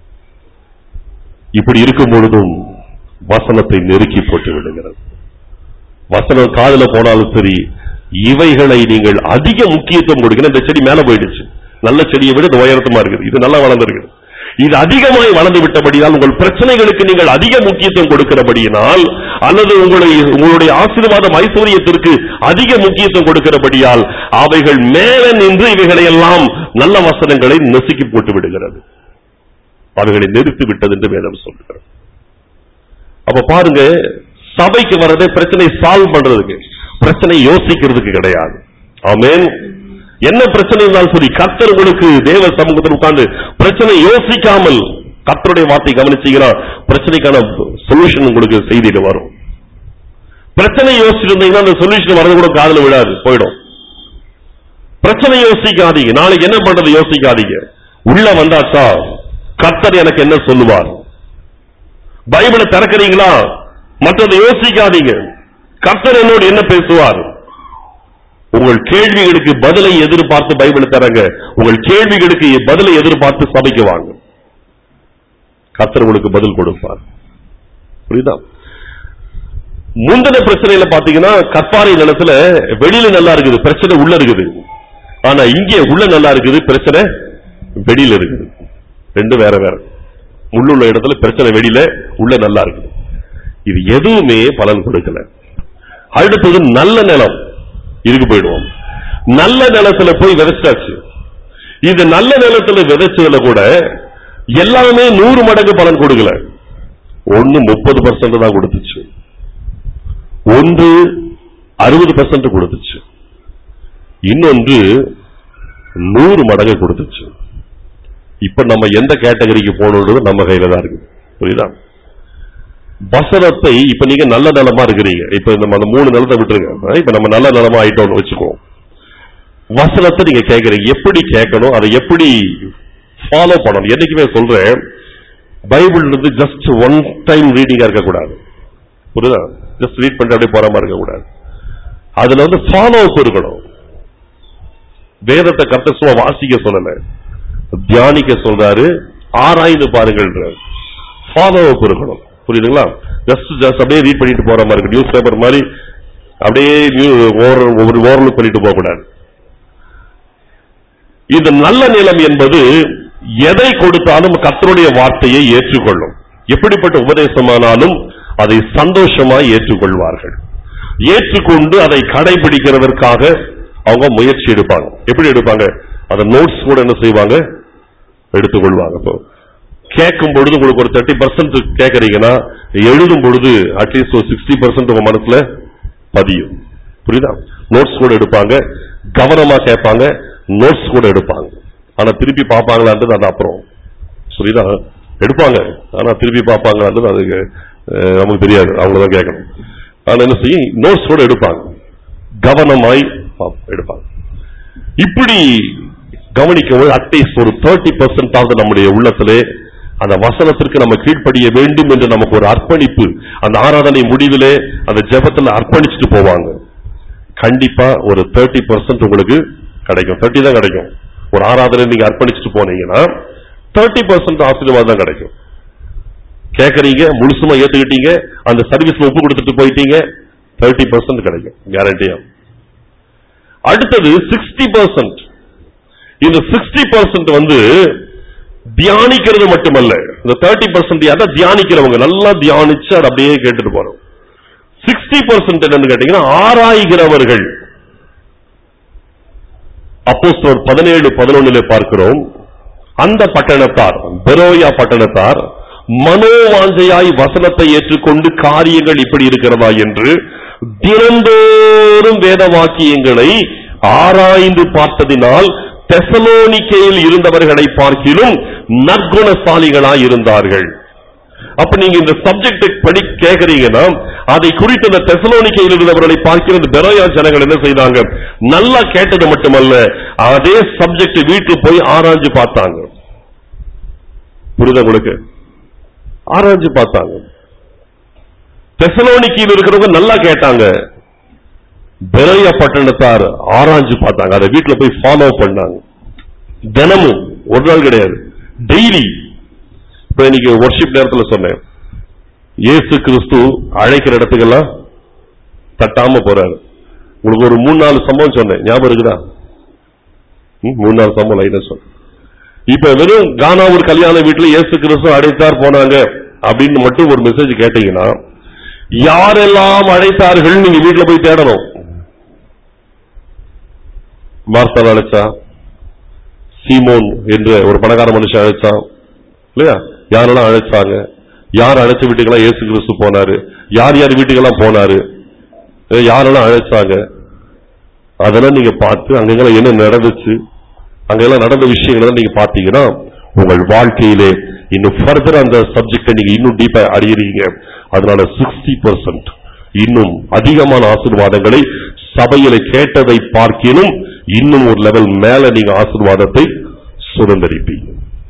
இப்படி இருக்கும் பொழுதும் வசனத்தை நெருக்கி போட்டு விடுகிறது வசனம் காதுல போனாலும் சரி இவைகளை நீங்கள் அதிக முக்கியத்துவம் கொடுக்கணும் இந்த செடி மேல போயிடுச்சு நல்ல செடியை விட இது உயரத்தமா இருக்குது இது நல்லா வளர்ந்துருக்குது இது அதிகமாய் வளர்ந்து விட்டபடியால் உங்கள் பிரச்சனைகளுக்கு நீங்கள் அதிக முக்கியத்துவம் கொடுக்கிறபடியினால் அல்லது உங்களை உங்களுடைய ஆசீர்வாதம் ஐஸ்வர்யத்திற்கு அதிக முக்கியத்துவம் கொடுக்கிறபடியால் அவைகள் மேல நின்று இவைகளை எல்லாம் நல்ல வசனங்களை நசுக்கி போட்டு விடுகிறது அவைகளை நிறுத்தி விட்டது என்று வேதம் சொல்லுகிறது அப்ப பாருங்க சபைக்கு வர்றதே பிரச்சனை சால்வ் பண்றதுக்கு பிரச்சனை யோசிக்கிறதுக்கு கிடையாது ஆமென் என்ன பிரச்சனை இருந்தாலும் சரி கர்த்தர் உங்களுக்கு தேவ சமூகத்தில் உட்கார்ந்து பிரச்சனை யோசிக்காமல் கர்த்தருடைய வார்த்தை கவனிச்சீங்கன்னா பிரச்சனைக்கான சொல்யூஷன் உங்களுக்கு செய்தியில வரும் பிரச்சனை யோசிச்சுட்டு இருந்தீங்கன்னா அந்த சொல்யூஷன் வரது கூட காதுல விழாது போயிடும் பிரச்சனை யோசிக்காதீங்க நாளைக்கு என்ன பண்றது யோசிக்காதீங்க உள்ள வந்தாச்சா கர்த்தர் எனக்கு என்ன சொல்லுவார் பைபிளை திறக்கிறீங்களா மற்றதை யோசிக்காதீங்க கர்த்தர் என்னோடு என்ன பேசுவார் உங்கள் கேள்விகளுக்கு பதிலை எதிர்பார்த்து பைபிளை தரங்க உங்கள் கேள்விகளுக்கு பதிலை எதிர்பார்த்து சபைக்கு வாங்க கர்த்தர் உங்களுக்கு பதில் கொடுப்பார் புரியுதா முந்தின பிரச்சனையில பாத்தீங்கன்னா கற்பாறை நிலத்துல வெளியில நல்லா இருக்குது பிரச்சனை உள்ள இருக்குது ஆனா இங்கே உள்ள நல்லா இருக்குது பிரச்சனை வெளியில இருக்குது ரெண்டு வேற வேற உள்ளுள்ள இடத்துல பிரச்சனை வெளியில உள்ள நல்லா இருக்குது இது எதுவுமே பலன் கொடுக்கல அடுத்தது நல்ல நிலம் இதுக்கு போயிடுவோம் நல்ல நிலத்துல போய் விதைச்சாச்சு இது நல்ல நிலத்துல விதைச்சதுல கூட எல்லாமே நூறு மடங்கு பலன் கொடுக்கல ஒன்னு முப்பது பர்சன்ட் தான் கொடுத்துச்சு ஒன்று அறுபது பர்சன்ட் கொடுத்துச்சு இன்னொன்று நூறு மடங்கு கொடுத்துச்சு இப்ப நம்ம எந்த கேட்டகரிக்கு போகணுன்றது நம்ம கையில தான் இருக்கு புரியுதா வசனத்தை இப்ப நீங்க நல்ல நலமா இருக்கிறீங்க இப்ப நம்ம அந்த மூணு நிலத்தை விட்டுருங்க இப்ப நம்ம நல்ல நலமா ஆயிட்டோம்னு வச்சுக்குவோம் வசனத்தை நீங்க கேட்கறீங்க எப்படி கேட்கணும் அதை எப்படி ஃபாலோ பண்ணணும் என்னைக்குமே சொல்றேன் பைபிள் வந்து ஜஸ்ட் ஒன் டைம் ரீடிங்கா இருக்கக்கூடாது புரியுதா ஜஸ்ட் ரீட் பண்ணிட்டு அப்படியே போற மாதிரி இருக்கக்கூடாது அதுல வந்து ஃபாலோ அப் இருக்கணும் வேதத்தை கத்த சும்மா வாசிக்க சொல்லல தியானிக்க சொல்றாரு ஆராய்ந்து பாருங்கள்ன்றாரு ஃபாலோ அப் இருக்கணும் புரியுதுங்களா ஜஸ்ட் ஜஸ்ட் அப்படியே ரீட் பண்ணிட்டு போற மாதிரி இருக்கு நியூஸ் பேப்பர் மாதிரி அப்படியே நியூ- ஓர- ஒவ்வொரு ஓரல் பண்ணிட்டு போக கூடாது இந்த நல்ல நிலம் என்பது எதை கொடுத்தாலும் கர்த்தருடைய வார்த்தையை ஏற்றுக்கொள்ளும் எப்படிப்பட்ட உபதேசமானாலும் அதை சந்தோஷமாய் ஏற்றுக்கொள்வார்கள் ஏற்றுக்கொண்டு அதை கடைபிடிக்கிறதற்காக அவங்க முயற்சி எடுப்பாங்க எப்படி எடுப்பாங்க அந்த நோட்ஸ் கூட என்ன செய்வாங்க எடுத்துக்கொள்வாங்க இப்போ கேட்கும் பொழுது உங்களுக்கு ஒரு தேர்ட்டி பர்சன்ட் கேட்கறீங்கன்னா எழுதும் பொழுது அட்லீஸ்ட் ஒரு சிக்ஸ்டி பர்சன்ட் உங்க மனசுல பதியும் புரியுதா நோட்ஸ் கூட எடுப்பாங்க கவனமா கேட்பாங்க நோட்ஸ் கூட எடுப்பாங்க ஆனா திருப்பி பார்ப்பாங்களான்றது அது அப்புறம் புரியுதா எடுப்பாங்க ஆனா திருப்பி பார்ப்பாங்கன்றது அதுக்கு அஹ், நமக்கு தெரியாது அவங்க தான் கேட்கணும் ஆனா என்ன செய்யும் நோட்ஸ் கூட எடுப்பாங்க கவனமாய் பாப்- எடுப்பாங்க இப்படி கவனிக்கும் போது அட்லீஸ்ட் ஒரு தேர்ட்டி பர்சன்ட் ஆவது நம்முடைய உள்ளத்திலே அந்த வசனத்திற்கு நம்ம கீழ்ப்படிய வேண்டும் என்று நமக்கு ஒரு அர்ப்பணிப்பு அந்த ஆராதனை முடிவிலே அந்த ஜெபத்துல அர்ப்பணிச்சுட்டு போவாங்க கண்டிப்பா ஒரு தேர்ட்டி பர்சன்ட் உங்களுக்கு கிடைக்கும் தேர்ட்டி தான் கிடைக்கும் ஒரு ஆராதனை நீங்க அர்ப்பணிச்சுட்டு போனீங்கன்னா தேர்ட்டி பர்சன்ட் ஆசீர்வாதம் தான் கிடைக்கும் கேக்குறீங்க முழுசுமா ஏத்துக்கிட்டீங்க அந்த சர்வீஸ்ல ஒப்பு கொடுத்துட்டு போயிட்டீங்க தேர்ட்டி பர்சன்ட் கிடைக்கும் கேரண்டியா அடுத்தது சிக்ஸ்டி பர்சன்ட் இந்த சிக்ஸ்டி பர்சன்ட் வந்து தியானிக்கிறது மட்டுமல்ல இந்த தேர்ட்டி பர்சன்ட் அதான் தியானிக்கிறவங்க நல்லா தியானிச்சு அதை அப்படியே கேட்டுட்டு போறோம் சிக்ஸ்டி பர்சன்ட் என்னன்னு கேட்டீங்கன்னா ஆராய்கிறவர்கள் அப்போஸ்தலர் பதினேழு பதினொன்னுல பார்க்கிறோம் அந்த பட்டணத்தார் பெரோயா பட்டணத்தார் மனோவாஞ்சையாய் வசனத்தை ஏற்றுக்கொண்டு காரியங்கள் இப்படி இருக்கிறதா என்று தினந்தோறும் வேத வாக்கியங்களை ஆராய்ந்து பார்த்ததினால் தெசலோனிக்கையில் இருந்தவர்களை பார்க்கிலும் நற்குணசாலிகளாய் இருந்தார்கள் அப்ப நீங்க இந்த சப்ஜெக்ட் படி கேக்குறீங்கன்னா அதை குறித்து இந்த தெசலோனிக்கையில் இருந்தவர்களை பார்க்கிற இந்த பெரோயா ஜனங்கள் என்ன செய்தாங்க நல்லா கேட்டது மட்டுமல்ல அதே சப்ஜெக்ட் வீட்டுக்கு போய் ஆராய்ஞ்சு பார்த்தாங்க புரியுதா உங்களுக்கு ஆராய்ஞ்சு பார்த்தாங்க தெசலோனிக்கையில் இருக்கிறவங்க நல்லா கேட்டாங்க பெரோயா பட்டணத்தார் ஆராய்ஞ்சு பார்த்தாங்க அதை வீட்டுல போய் ஃபாலோ பண்ணாங்க தினமும் ஒரு நாள் கிடையாது டெய்லி இப்ப இன்னைக்கு ஒர்ஷிப் நேரத்துல சொன்னேன் இயேசு கிறிஸ்து அழைக்கிற இடத்துக்கெல்லாம் தட்டாம போறாரு உங்களுக்கு ஒரு மூணு நாலு சம்பவம் சொன்னேன் ஞாபகம் இருக்குதா ம், மூணு நாலு சம்பவம் லைனா சொன்னேன் இப்ப வெறும் கானாவூர் கல்யாண வீட்டுல இயேசு கிறிஸ்து அழைத்தார் போனாங்க அப்படின்னு மட்டும் ஒரு மெசேஜ் கேட்டீங்கன்னா யாரெல்லாம் அழைத்தார்கள் நீங்க வீட்டுல போய் தேடணும் மார்த்தால் அழைச்சா சீமோன் என்ற ஒரு பணக்கார மனுஷன் அழைச்சான் இல்லையா யாரெல்லாம் அழைச்சாங்க யார் அழைச்ச வீட்டுக்கெல்லாம் இயேசு கிறிஸ்து போனாரு யார் யார் வீட்டுக்கெல்லாம் போனாரு அஹ் யாரெல்லாம் அழைச்சாங்க அதெல்லாம் நீங்க பார்த்து அங்கெல்லாம் என்ன நடந்துச்சு அங்கெல்லாம் நடந்த விஷயங்களை நீங்க பார்த்தீங்கன்னா உங்கள் வாழ்க்கையிலே இன்னும் ஃபர்தர் அந்த சப்ஜெக்டை நீங்க இன்னும் டீப்பா அறியறீங்க அதனால சிக்ஸ்டி பர்சன்ட் இன்னும் அதிகமான ஆசீர்வாதங்களை சபையில கேட்டதை பார்க்கினும் இன்னும் ஒரு லெவல் மேல நீங்க ஆசீர்வாதத்தை சுதந்திரிப்பீங்க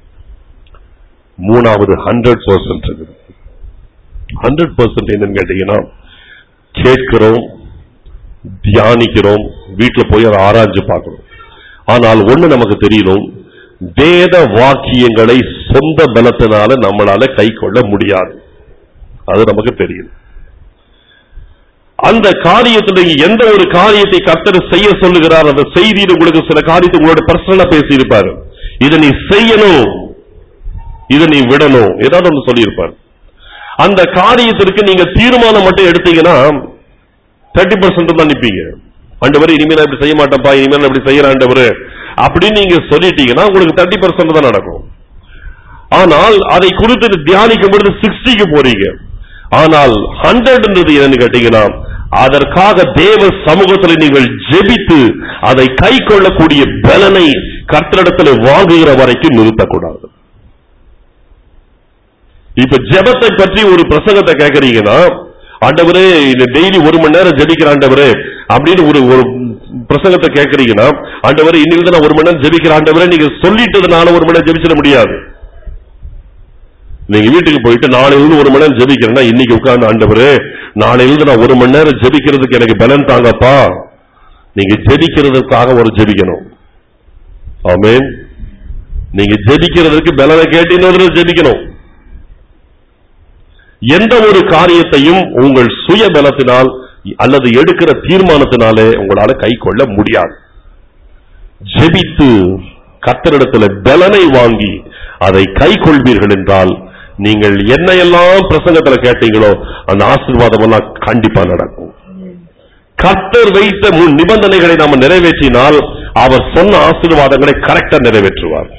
மூணாவது ஹண்ட்ரட் பர்சன்ட் ஹண்ட்ரட் பர்சன்ட் என்னன்னு கேட்டீங்கன்னா கேட்கிறோம் தியானிக்கிறோம் வீட்டுல போய் அதை ஆராய்ஞ்சு பார்க்கணும் ஆனால் ஒண்ணு நமக்கு தெரியணும் வேத வாக்கியங்களை சொந்த பலத்தினால நம்மளால கை கொள்ள முடியாது அது நமக்கு தெரியும் அந்த காரியத்துல நீங்க எந்த ஒரு காரியத்தை கர்த்தர் செய்ய சொல்லுகிறார் அந்த செய்தியில் உங்களுக்கு சில காரியத்தை உங்களோட பர்சனலா பேசியிருப்பாரு இதை நீ செய்யணும் இதை நீ விடணும் ஏதாவது ஒன்று சொல்லியிருப்பார் அந்த காரியத்திற்கு நீங்க தீர்மானம் மட்டும் எடுத்தீங்கன்னா தேர்ட்டி பர்சன்ட் தான் நிப்பீங்க ஆண்டவர் இனிமேல் நான் இப்படி செய்ய மாட்டேன்ப்பா இனிமேல் நான் இப்படி செய்யறேன் ஆண்டவர் அப்படின்னு நீங்க சொல்லிட்டீங்கன்னா உங்களுக்கு தேர்ட்டி பர்சன்ட் தான் நடக்கும் ஆனால் அதை குறித்து தியானிக்கும் பொழுது சிக்ஸ்டிக்கு போறீங்க ஆனால் ஹண்ட்ரட்ன்றது என்னன்னு கேட்டீங்கன்னா அதற்காக தேவ சமூகத்தில் நீங்கள் ஜெபித்து அதை கை கொள்ளக்கூடிய பலனை கர்த்தரிடத்தில் வாங்குகிற வரைக்கும் நிறுத்தக்கூடாது இப்ப ஜெபத்தை பற்றி ஒரு பிரசங்கத்தை கேக்குறீங்கன்னா ஆண்டவரே இந்த டெய்லி ஒரு மணி நேரம் ஜெபிக்கிற ஆண்டவரே அப்படின்னு ஒரு ஒரு பிரசங்கத்தை கேக்குறீங்கன்னா ஆண்டவரே இன்னைக்கு நான் ஒரு மணி நேரம் ஜெபிக்கிற ஆண்டவரே நீங்க சொல்லிட்டதுனால ஒரு மணி நேரம் ஜெபிச்சிட முடியாது நீங்க வீட்டுக்கு போயிட்டு நாளையிலிருந்து ஒரு மணி நேரம் ஜெபிக்கிறேன்னா இன்னைக்கு உட்கார்ந்து ஆண்டவரே நாளையிலிருந்து நான் ஒரு மணி நேரம் ஜெபிக்கிறதுக்கு எனக்கு பலன் தாங்கப்பா நீங்க ஜெபிக்கிறதுக்காக ஒரு ஜெபிக்கணும் ஆமென் நீங்க ஜெபிக்கிறதுக்கு பலனை கேட்டு இன்னொரு ஜெபிக்கணும் எந்த ஒரு காரியத்தையும் உங்கள் சுய பலத்தினால் அல்லது எடுக்கிற தீர்மானத்தினாலே உங்களால கை கொள்ள முடியாது ஜெபித்து கத்தரிடத்துல பலனை வாங்கி அதை கை கொள்வீர்கள் என்றால் நீங்கள் என்ன எல்லாம் பிரசங்கத்துல கேட்டீங்களோ அந்த ஆசீர்வாதம் எல்லாம் கண்டிப்பா நடக்கும் கர்த்தர் வைத்த முன் நிபந்தனைகளை நாம நிறைவேற்றினால் அவர் சொன்ன ஆசீர்வாதங்களை கரெக்டா நிறைவேற்றுவார்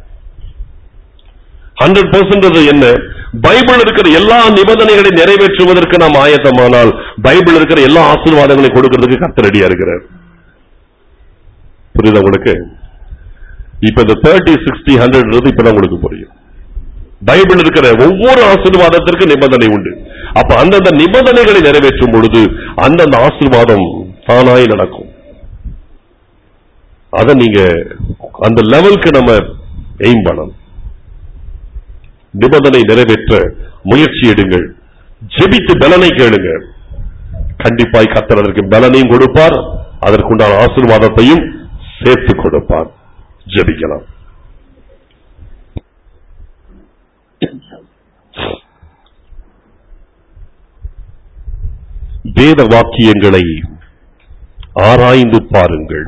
ஹண்ட்ரட் பர்சன்ட் என்ன பைபிள் இருக்கிற எல்லா நிபந்தனைகளை நிறைவேற்றுவதற்கு நாம் ஆயத்தமானால் பைபிள் இருக்கிற எல்லா ஆசீர்வாதங்களையும் கொடுக்கிறதுக்கு கர்த்தர் ரெடியா இருக்கிறார் புரியுதா உங்களுக்கு இப்ப இந்த தேர்ட்டி சிக்ஸ்டி ஹண்ட்ரட்ன்றது இப்பதான் உங்களுக்கு புரியும் பைபிள் இருக்கிற ஒவ்வொரு ஆசீர்வாதத்திற்கும் நிபந்தனை உண்டு அப்ப அந்தந்த நிபந்தனைகளை நிறைவேற்றும் பொழுது அந்தந்த ஆசீர்வாதம் தானாய் நடக்கும் அத நீங்க அந்த லெவலுக்கு நம்ம எய்ம் பண்ணணும் நிபந்தனை நிறைவேற்ற முயற்சி எடுங்கள் ஜெபித்து பலனை கேளுங்க கண்டிப்பாய் கர்த்தர் அதற்கு பலனையும் கொடுப்பார் அதற்குண்டான ஆசீர்வாதத்தையும் சேர்த்து கொடுப்பார் ஜெபிக்கலாம் வேத வாக்கியங்களை ஆராய்ந்து பாருங்கள்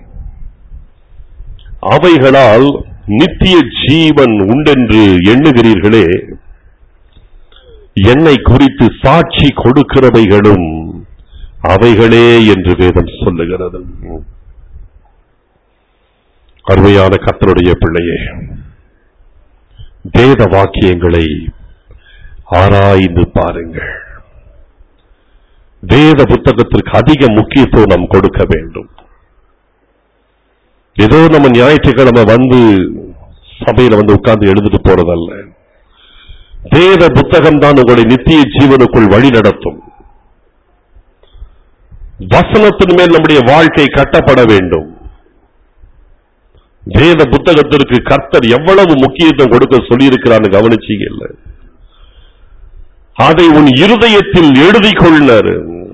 அவைகளால் நித்திய ஜீவன் உண்டென்று எண்ணுகிறீர்களே என்னை குறித்து சாட்சி கொடுக்கிறவைகளும் அவைகளே என்று வேதம் சொல்லுகிறது அருமையான கர்த்தருடைய பிள்ளையே வேத வாக்கியங்களை ஆராய்ந்து பாருங்கள் வேத புத்தகத்திற்கு அதிக முக்கியத்துவம் நாம் கொடுக்க வேண்டும் ஏதோ நம்ம ஞாயிற்றுக்கிழமை வந்து சபையில வந்து உட்கார்ந்து எழுதிட்டு போறதல்ல வேத புத்தகம் தான் உங்களை நித்திய ஜீவனுக்குள் வழி நடத்தும் வசனத்தின் மேல் நம்முடைய வாழ்க்கை கட்டப்பட வேண்டும் வேத புத்தகத்திற்கு கர்த்தர் எவ்வளவு முக்கியத்துவம் கொடுக்க சொல்லியிருக்கிறான்னு கவனிச்சீங்க இல்ல அதை உன் இருதயத்தில் எழுதிக் கொள்ளாரு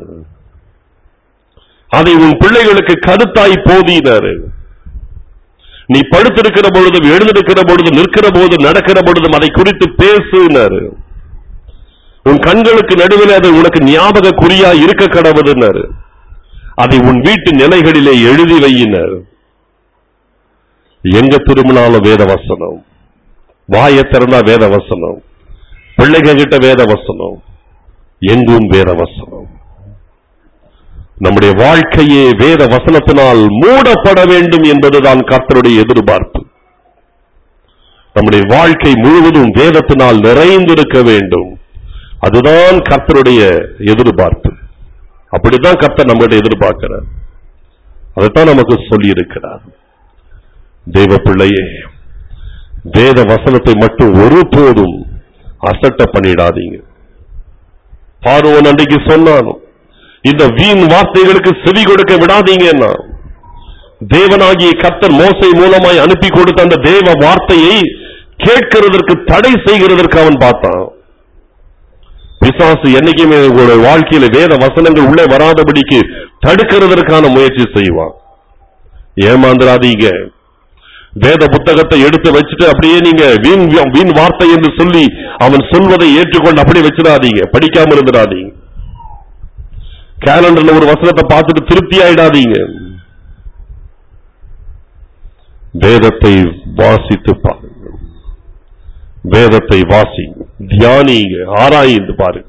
அதை உன் பிள்ளைகளுக்கு கருத்தாய் போதினாரு நீ படுத்திருக்கிற பொழுதும் எழுந்திருக்கிற பொழுதும் நிற்கிற போதும் நடக்கிற பொழுதும் அதை குறித்து பேசுனாரு உன் கண்களுக்கு நடுவில் அது உனக்கு ஞாபக குறியா இருக்க கடவுதுன்னாரு அதை உன் வீட்டு நிலைகளிலே எழுதி வையினர் எங்க திரும்பினாலும் வேத வசனம் வாயை திறந்தா வேத வசனம் பிள்ளைங்க கிட்ட வேத வசனம் எங்கும் வேத வசனம் நம்முடைய வாழ்க்கையே வேத வசனத்தினால் மூடப்பட வேண்டும் என்பதுதான் கர்த்தருடைய எதிர்பார்ப்பு நம்முடைய வாழ்க்கை முழுவதும் வேதத்தினால் நிறைந்திருக்க வேண்டும் அதுதான் கர்த்தருடைய எதிர்பார்ப்பு அப்படித்தான் கர்த்தர் நம்மகிட்ட எதிர்பார்க்கிறார் அதைத்தான் நமக்கு சொல்லி இருக்கிறார் தேவ பிள்ளையே வேத வசனத்தை மட்டும் ஒருபோதும் அசட்ட பண்ணிடாதீங்க பார்வோன் அன்றைக்கு சொன்னாலும் இந்த வீண் வார்த்தைகளுக்கு செவி கொடுக்க விடாதீங்கன்னா தேவனாகிய கர்த்தர் மோசை மூலமாய் அனுப்பி கொடுத்த அந்த தேவ வார்த்தையை கேட்கிறதற்கு தடை செய்கிறதற்கு அவன் பார்த்தான் பிசாசு என்னைக்குமே உங்களுடைய வாழ்க்கையில வேத வசனங்கள் உள்ளே வராதபடிக்கு தடுக்கிறதற்கான முயற்சி செய்வான் ஏமாந்துராதீங்க வேத புத்தகத்தை எடுத்து வச்சுட்டு அப்படியே நீங்க வீண் வீண் வார்த்தை என்று சொல்லி அவன் சொல்வதை ஏற்றுக்கொண்டு அப்படியே வச்சிடாதீங்க படிக்காம இருந்துடாதீங்க கேலண்டர்ல ஒரு வசனத்தை பார்த்துட்டு திருப்தி ஆயிடாதீங்க வேதத்தை வாசித்து பாருங்க வேதத்தை வாசிங்க தியானிங்க ஆராய்ந்து பாருங்க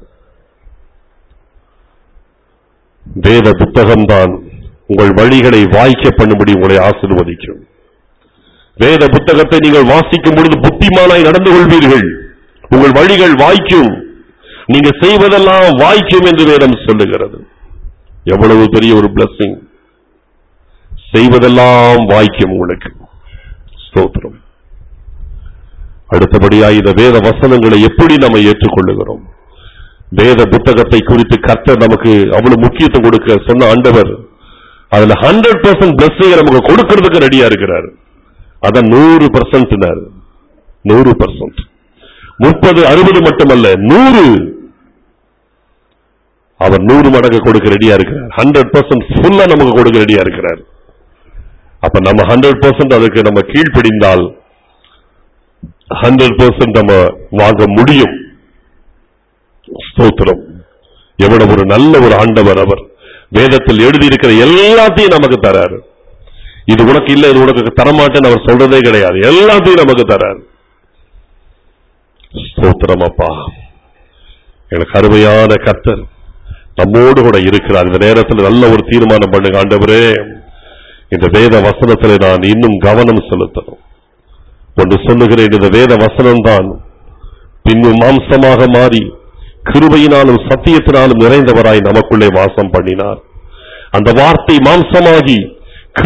வேத புத்தகம்தான் உங்கள் வழிகளை வாய்க்க பண்ணும்படி உங்களை ஆசீர்வதிக்கும் வேத புத்தகத்தை நீங்கள் வாசிக்கும் பொழுது புத்திமானாய் நடந்து கொள்வீர்கள் உங்கள் வழிகள் வாய்க்கும் நீங்க செய்வதெல்லாம் வாய்க்கும் என்று வேதம் சொல்லுகிறது எவ்வளவு பெரிய ஒரு பிளஸிங் செய்வதெல்லாம் வாய்க்கும் உங்களுக்கு ஸ்தோத்திரம் அடுத்தபடியா இந்த வேத வசனங்களை எப்படி நம்ம ஏற்றுக்கொள்ளுகிறோம் வேத புத்தகத்தை குறித்து கர்த்தர் நமக்கு அவ்வளவு முக்கியத்துவம் கொடுக்க சொன்ன ஆண்டவர் அதுல ஹண்ட்ரட் பர்சன்ட் பிளஸ்ஸிங் நமக்கு கொடுக்கறதுக்கு ரெடியா இருக்கிறார் அதான் நூறு பர்சன்ட் நூறு பர்சன்ட் முப்பது அறுபது மட்டுமல்ல நூறு அவர் நூறு மடங்கு கொடுக்க ரெடியா இருக்கிறார் ஹண்ட்ரட் பர்சன்ட் ஃபுல்லா நமக்கு கொடுக்க ரெடியா இருக்கிறார் அப்ப நம்ம ஹண்ட்ரட் பர்சன்ட் அதுக்கு நம்ம கீழ்ப்படிந்தால் ஹண்ட்ரட் பர்சன்ட் நம்ம வாங்க முடியும் ஸ்தோத்திரம் எவ்வளவு ஒரு நல்ல ஒரு ஆண்டவர் அவர் வேதத்தில் எழுதியிருக்கிற எல்லாத்தையும் நமக்கு தராரு இது உனக்கு இல்ல இது உனக்கு தரமாட்டேன்னு அவர் சொல்றதே கிடையாது எல்லாத்தையும் நமக்கு தராரு ஸ்தோத்திரம் அப்பா எனக்கு அருமையான கர்த்தர் நம்மோடு கூட இருக்கிறார் இந்த நேரத்தில் நல்ல ஒரு தீர்மானம் பண்ணுங்க ஆண்டவரே இந்த வேத வசனத்தில் நான் இன்னும் கவனம் செலுத்தணும் ஒன்று சொல்லுகிறேன் இந்த வேத வசனம்தான் பின்னும் மாம்சமாக மாறி கிருபையினாலும் சத்தியத்தினாலும் நிறைந்தவராய் நமக்குள்ளே வாசம் பண்ணினார் அந்த வார்த்தை மாம்சமாகி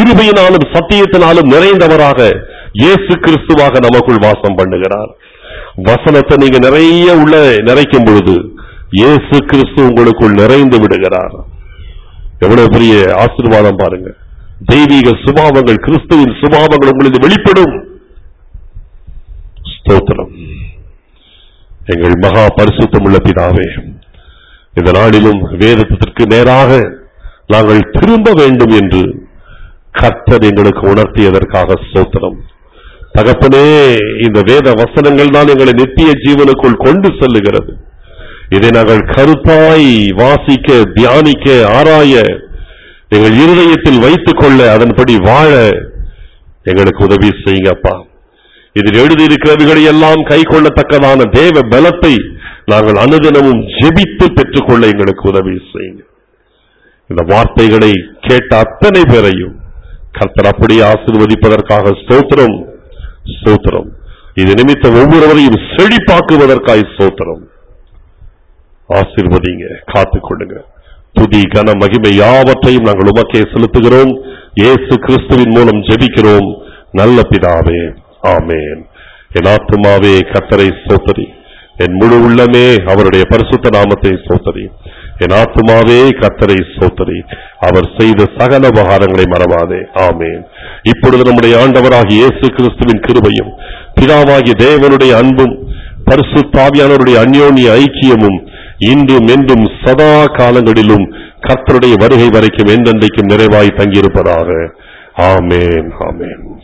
கிருபையினாலும் சத்தியத்தினாலும் நிறைந்தவராக இயேசு கிறிஸ்துவாக நமக்குள் வாசம் பண்ணுகிறார் வசனத்தை நீங்க நிறைய உள்ள நிறைக்கும் பொழுது இயேசு கிறிஸ்து உங்களுக்குள் நிறைந்து விடுகிறார் எவ்வளவு பெரிய ஆசீர்வாதம் பாருங்க தெய்வீக சுபாவங்கள் கிறிஸ்துவின் சுபாவங்கள் உங்களுக்கு வெளிப்படும் ஸ்தோத்திரம் எங்கள் மகா பரிசுத்தம் உள்ள பிதாவே இந்த நாளிலும் வேதத்திற்கு நேராக நாங்கள் திரும்ப வேண்டும் என்று கர்த்தர் எங்களுக்கு உணர்த்தியதற்காக ஸ்தோத்திரம் தகப்பனே இந்த வேத வசனங்கள் தான் எங்களை நித்திய ஜீவனுக்குள் கொண்டு செல்லுகிறது இதை நாங்கள் கருத்தாய் வாசிக்க தியானிக்க ஆராய எங்கள் இருதயத்தில் வைத்துக் கொள்ள அதன்படி வாழ எங்களுக்கு உதவி செய்யுங்கப்பா இதில் எழுதியிருக்கிறவைகளை எல்லாம் கை கொள்ளத்தக்கதான தேவ பலத்தை நாங்கள் அனுதினமும் ஜெபித்து பெற்றுக்கொள்ள எங்களுக்கு உதவி செய்யுங்க இந்த வார்த்தைகளை கேட்ட அத்தனை பேரையும் கர்த்தர் அப்படியே ஆசீர்வதிப்பதற்காக ஸ்தோத்திரம் ஸ்தோத்திரம் இது நிமித்தம் ஒவ்வொருவரையும் செழிப்பாக்குவதற்காய் ஸ்தோத்திரம் ஆசீர்வதிங்க காத்துக்கொள்ளுங்க துதி கன மகிமை யாவற்றையும் நாங்கள் உமக்கே செலுத்துகிறோம் இயேசு கிறிஸ்துவின் மூலம் ஜெபிக்கிறோம் நல்ல பிதாவே ஆமென் என் ஆத்துமாவே கத்தரை சோத்தரி என் முழு உள்ளமே அவருடைய பரிசுத்த நாமத்தை சோத்தரி என் ஆத்துமாவே கத்தரை சோத்தரி அவர் செய்த சகல உபகாரங்களை மறவாதே ஆமென் இப்பொழுது நம்முடைய ஆண்டவராகிய இயேசு கிறிஸ்துவின் கிருபையும் பிதாவாகிய தேவனுடைய அன்பும் பரிசுத்தாவியானவருடைய அந்யோன்ய ஐக்கியமும் இன்றும் என்றும் சதா காலங்களிலும் கர்த்தருடைய வருகை வரைக்கும் என்றென்றைக்கும் நிறைவாய் தங்கியிருப்பதாக ஆமென் ஆமென்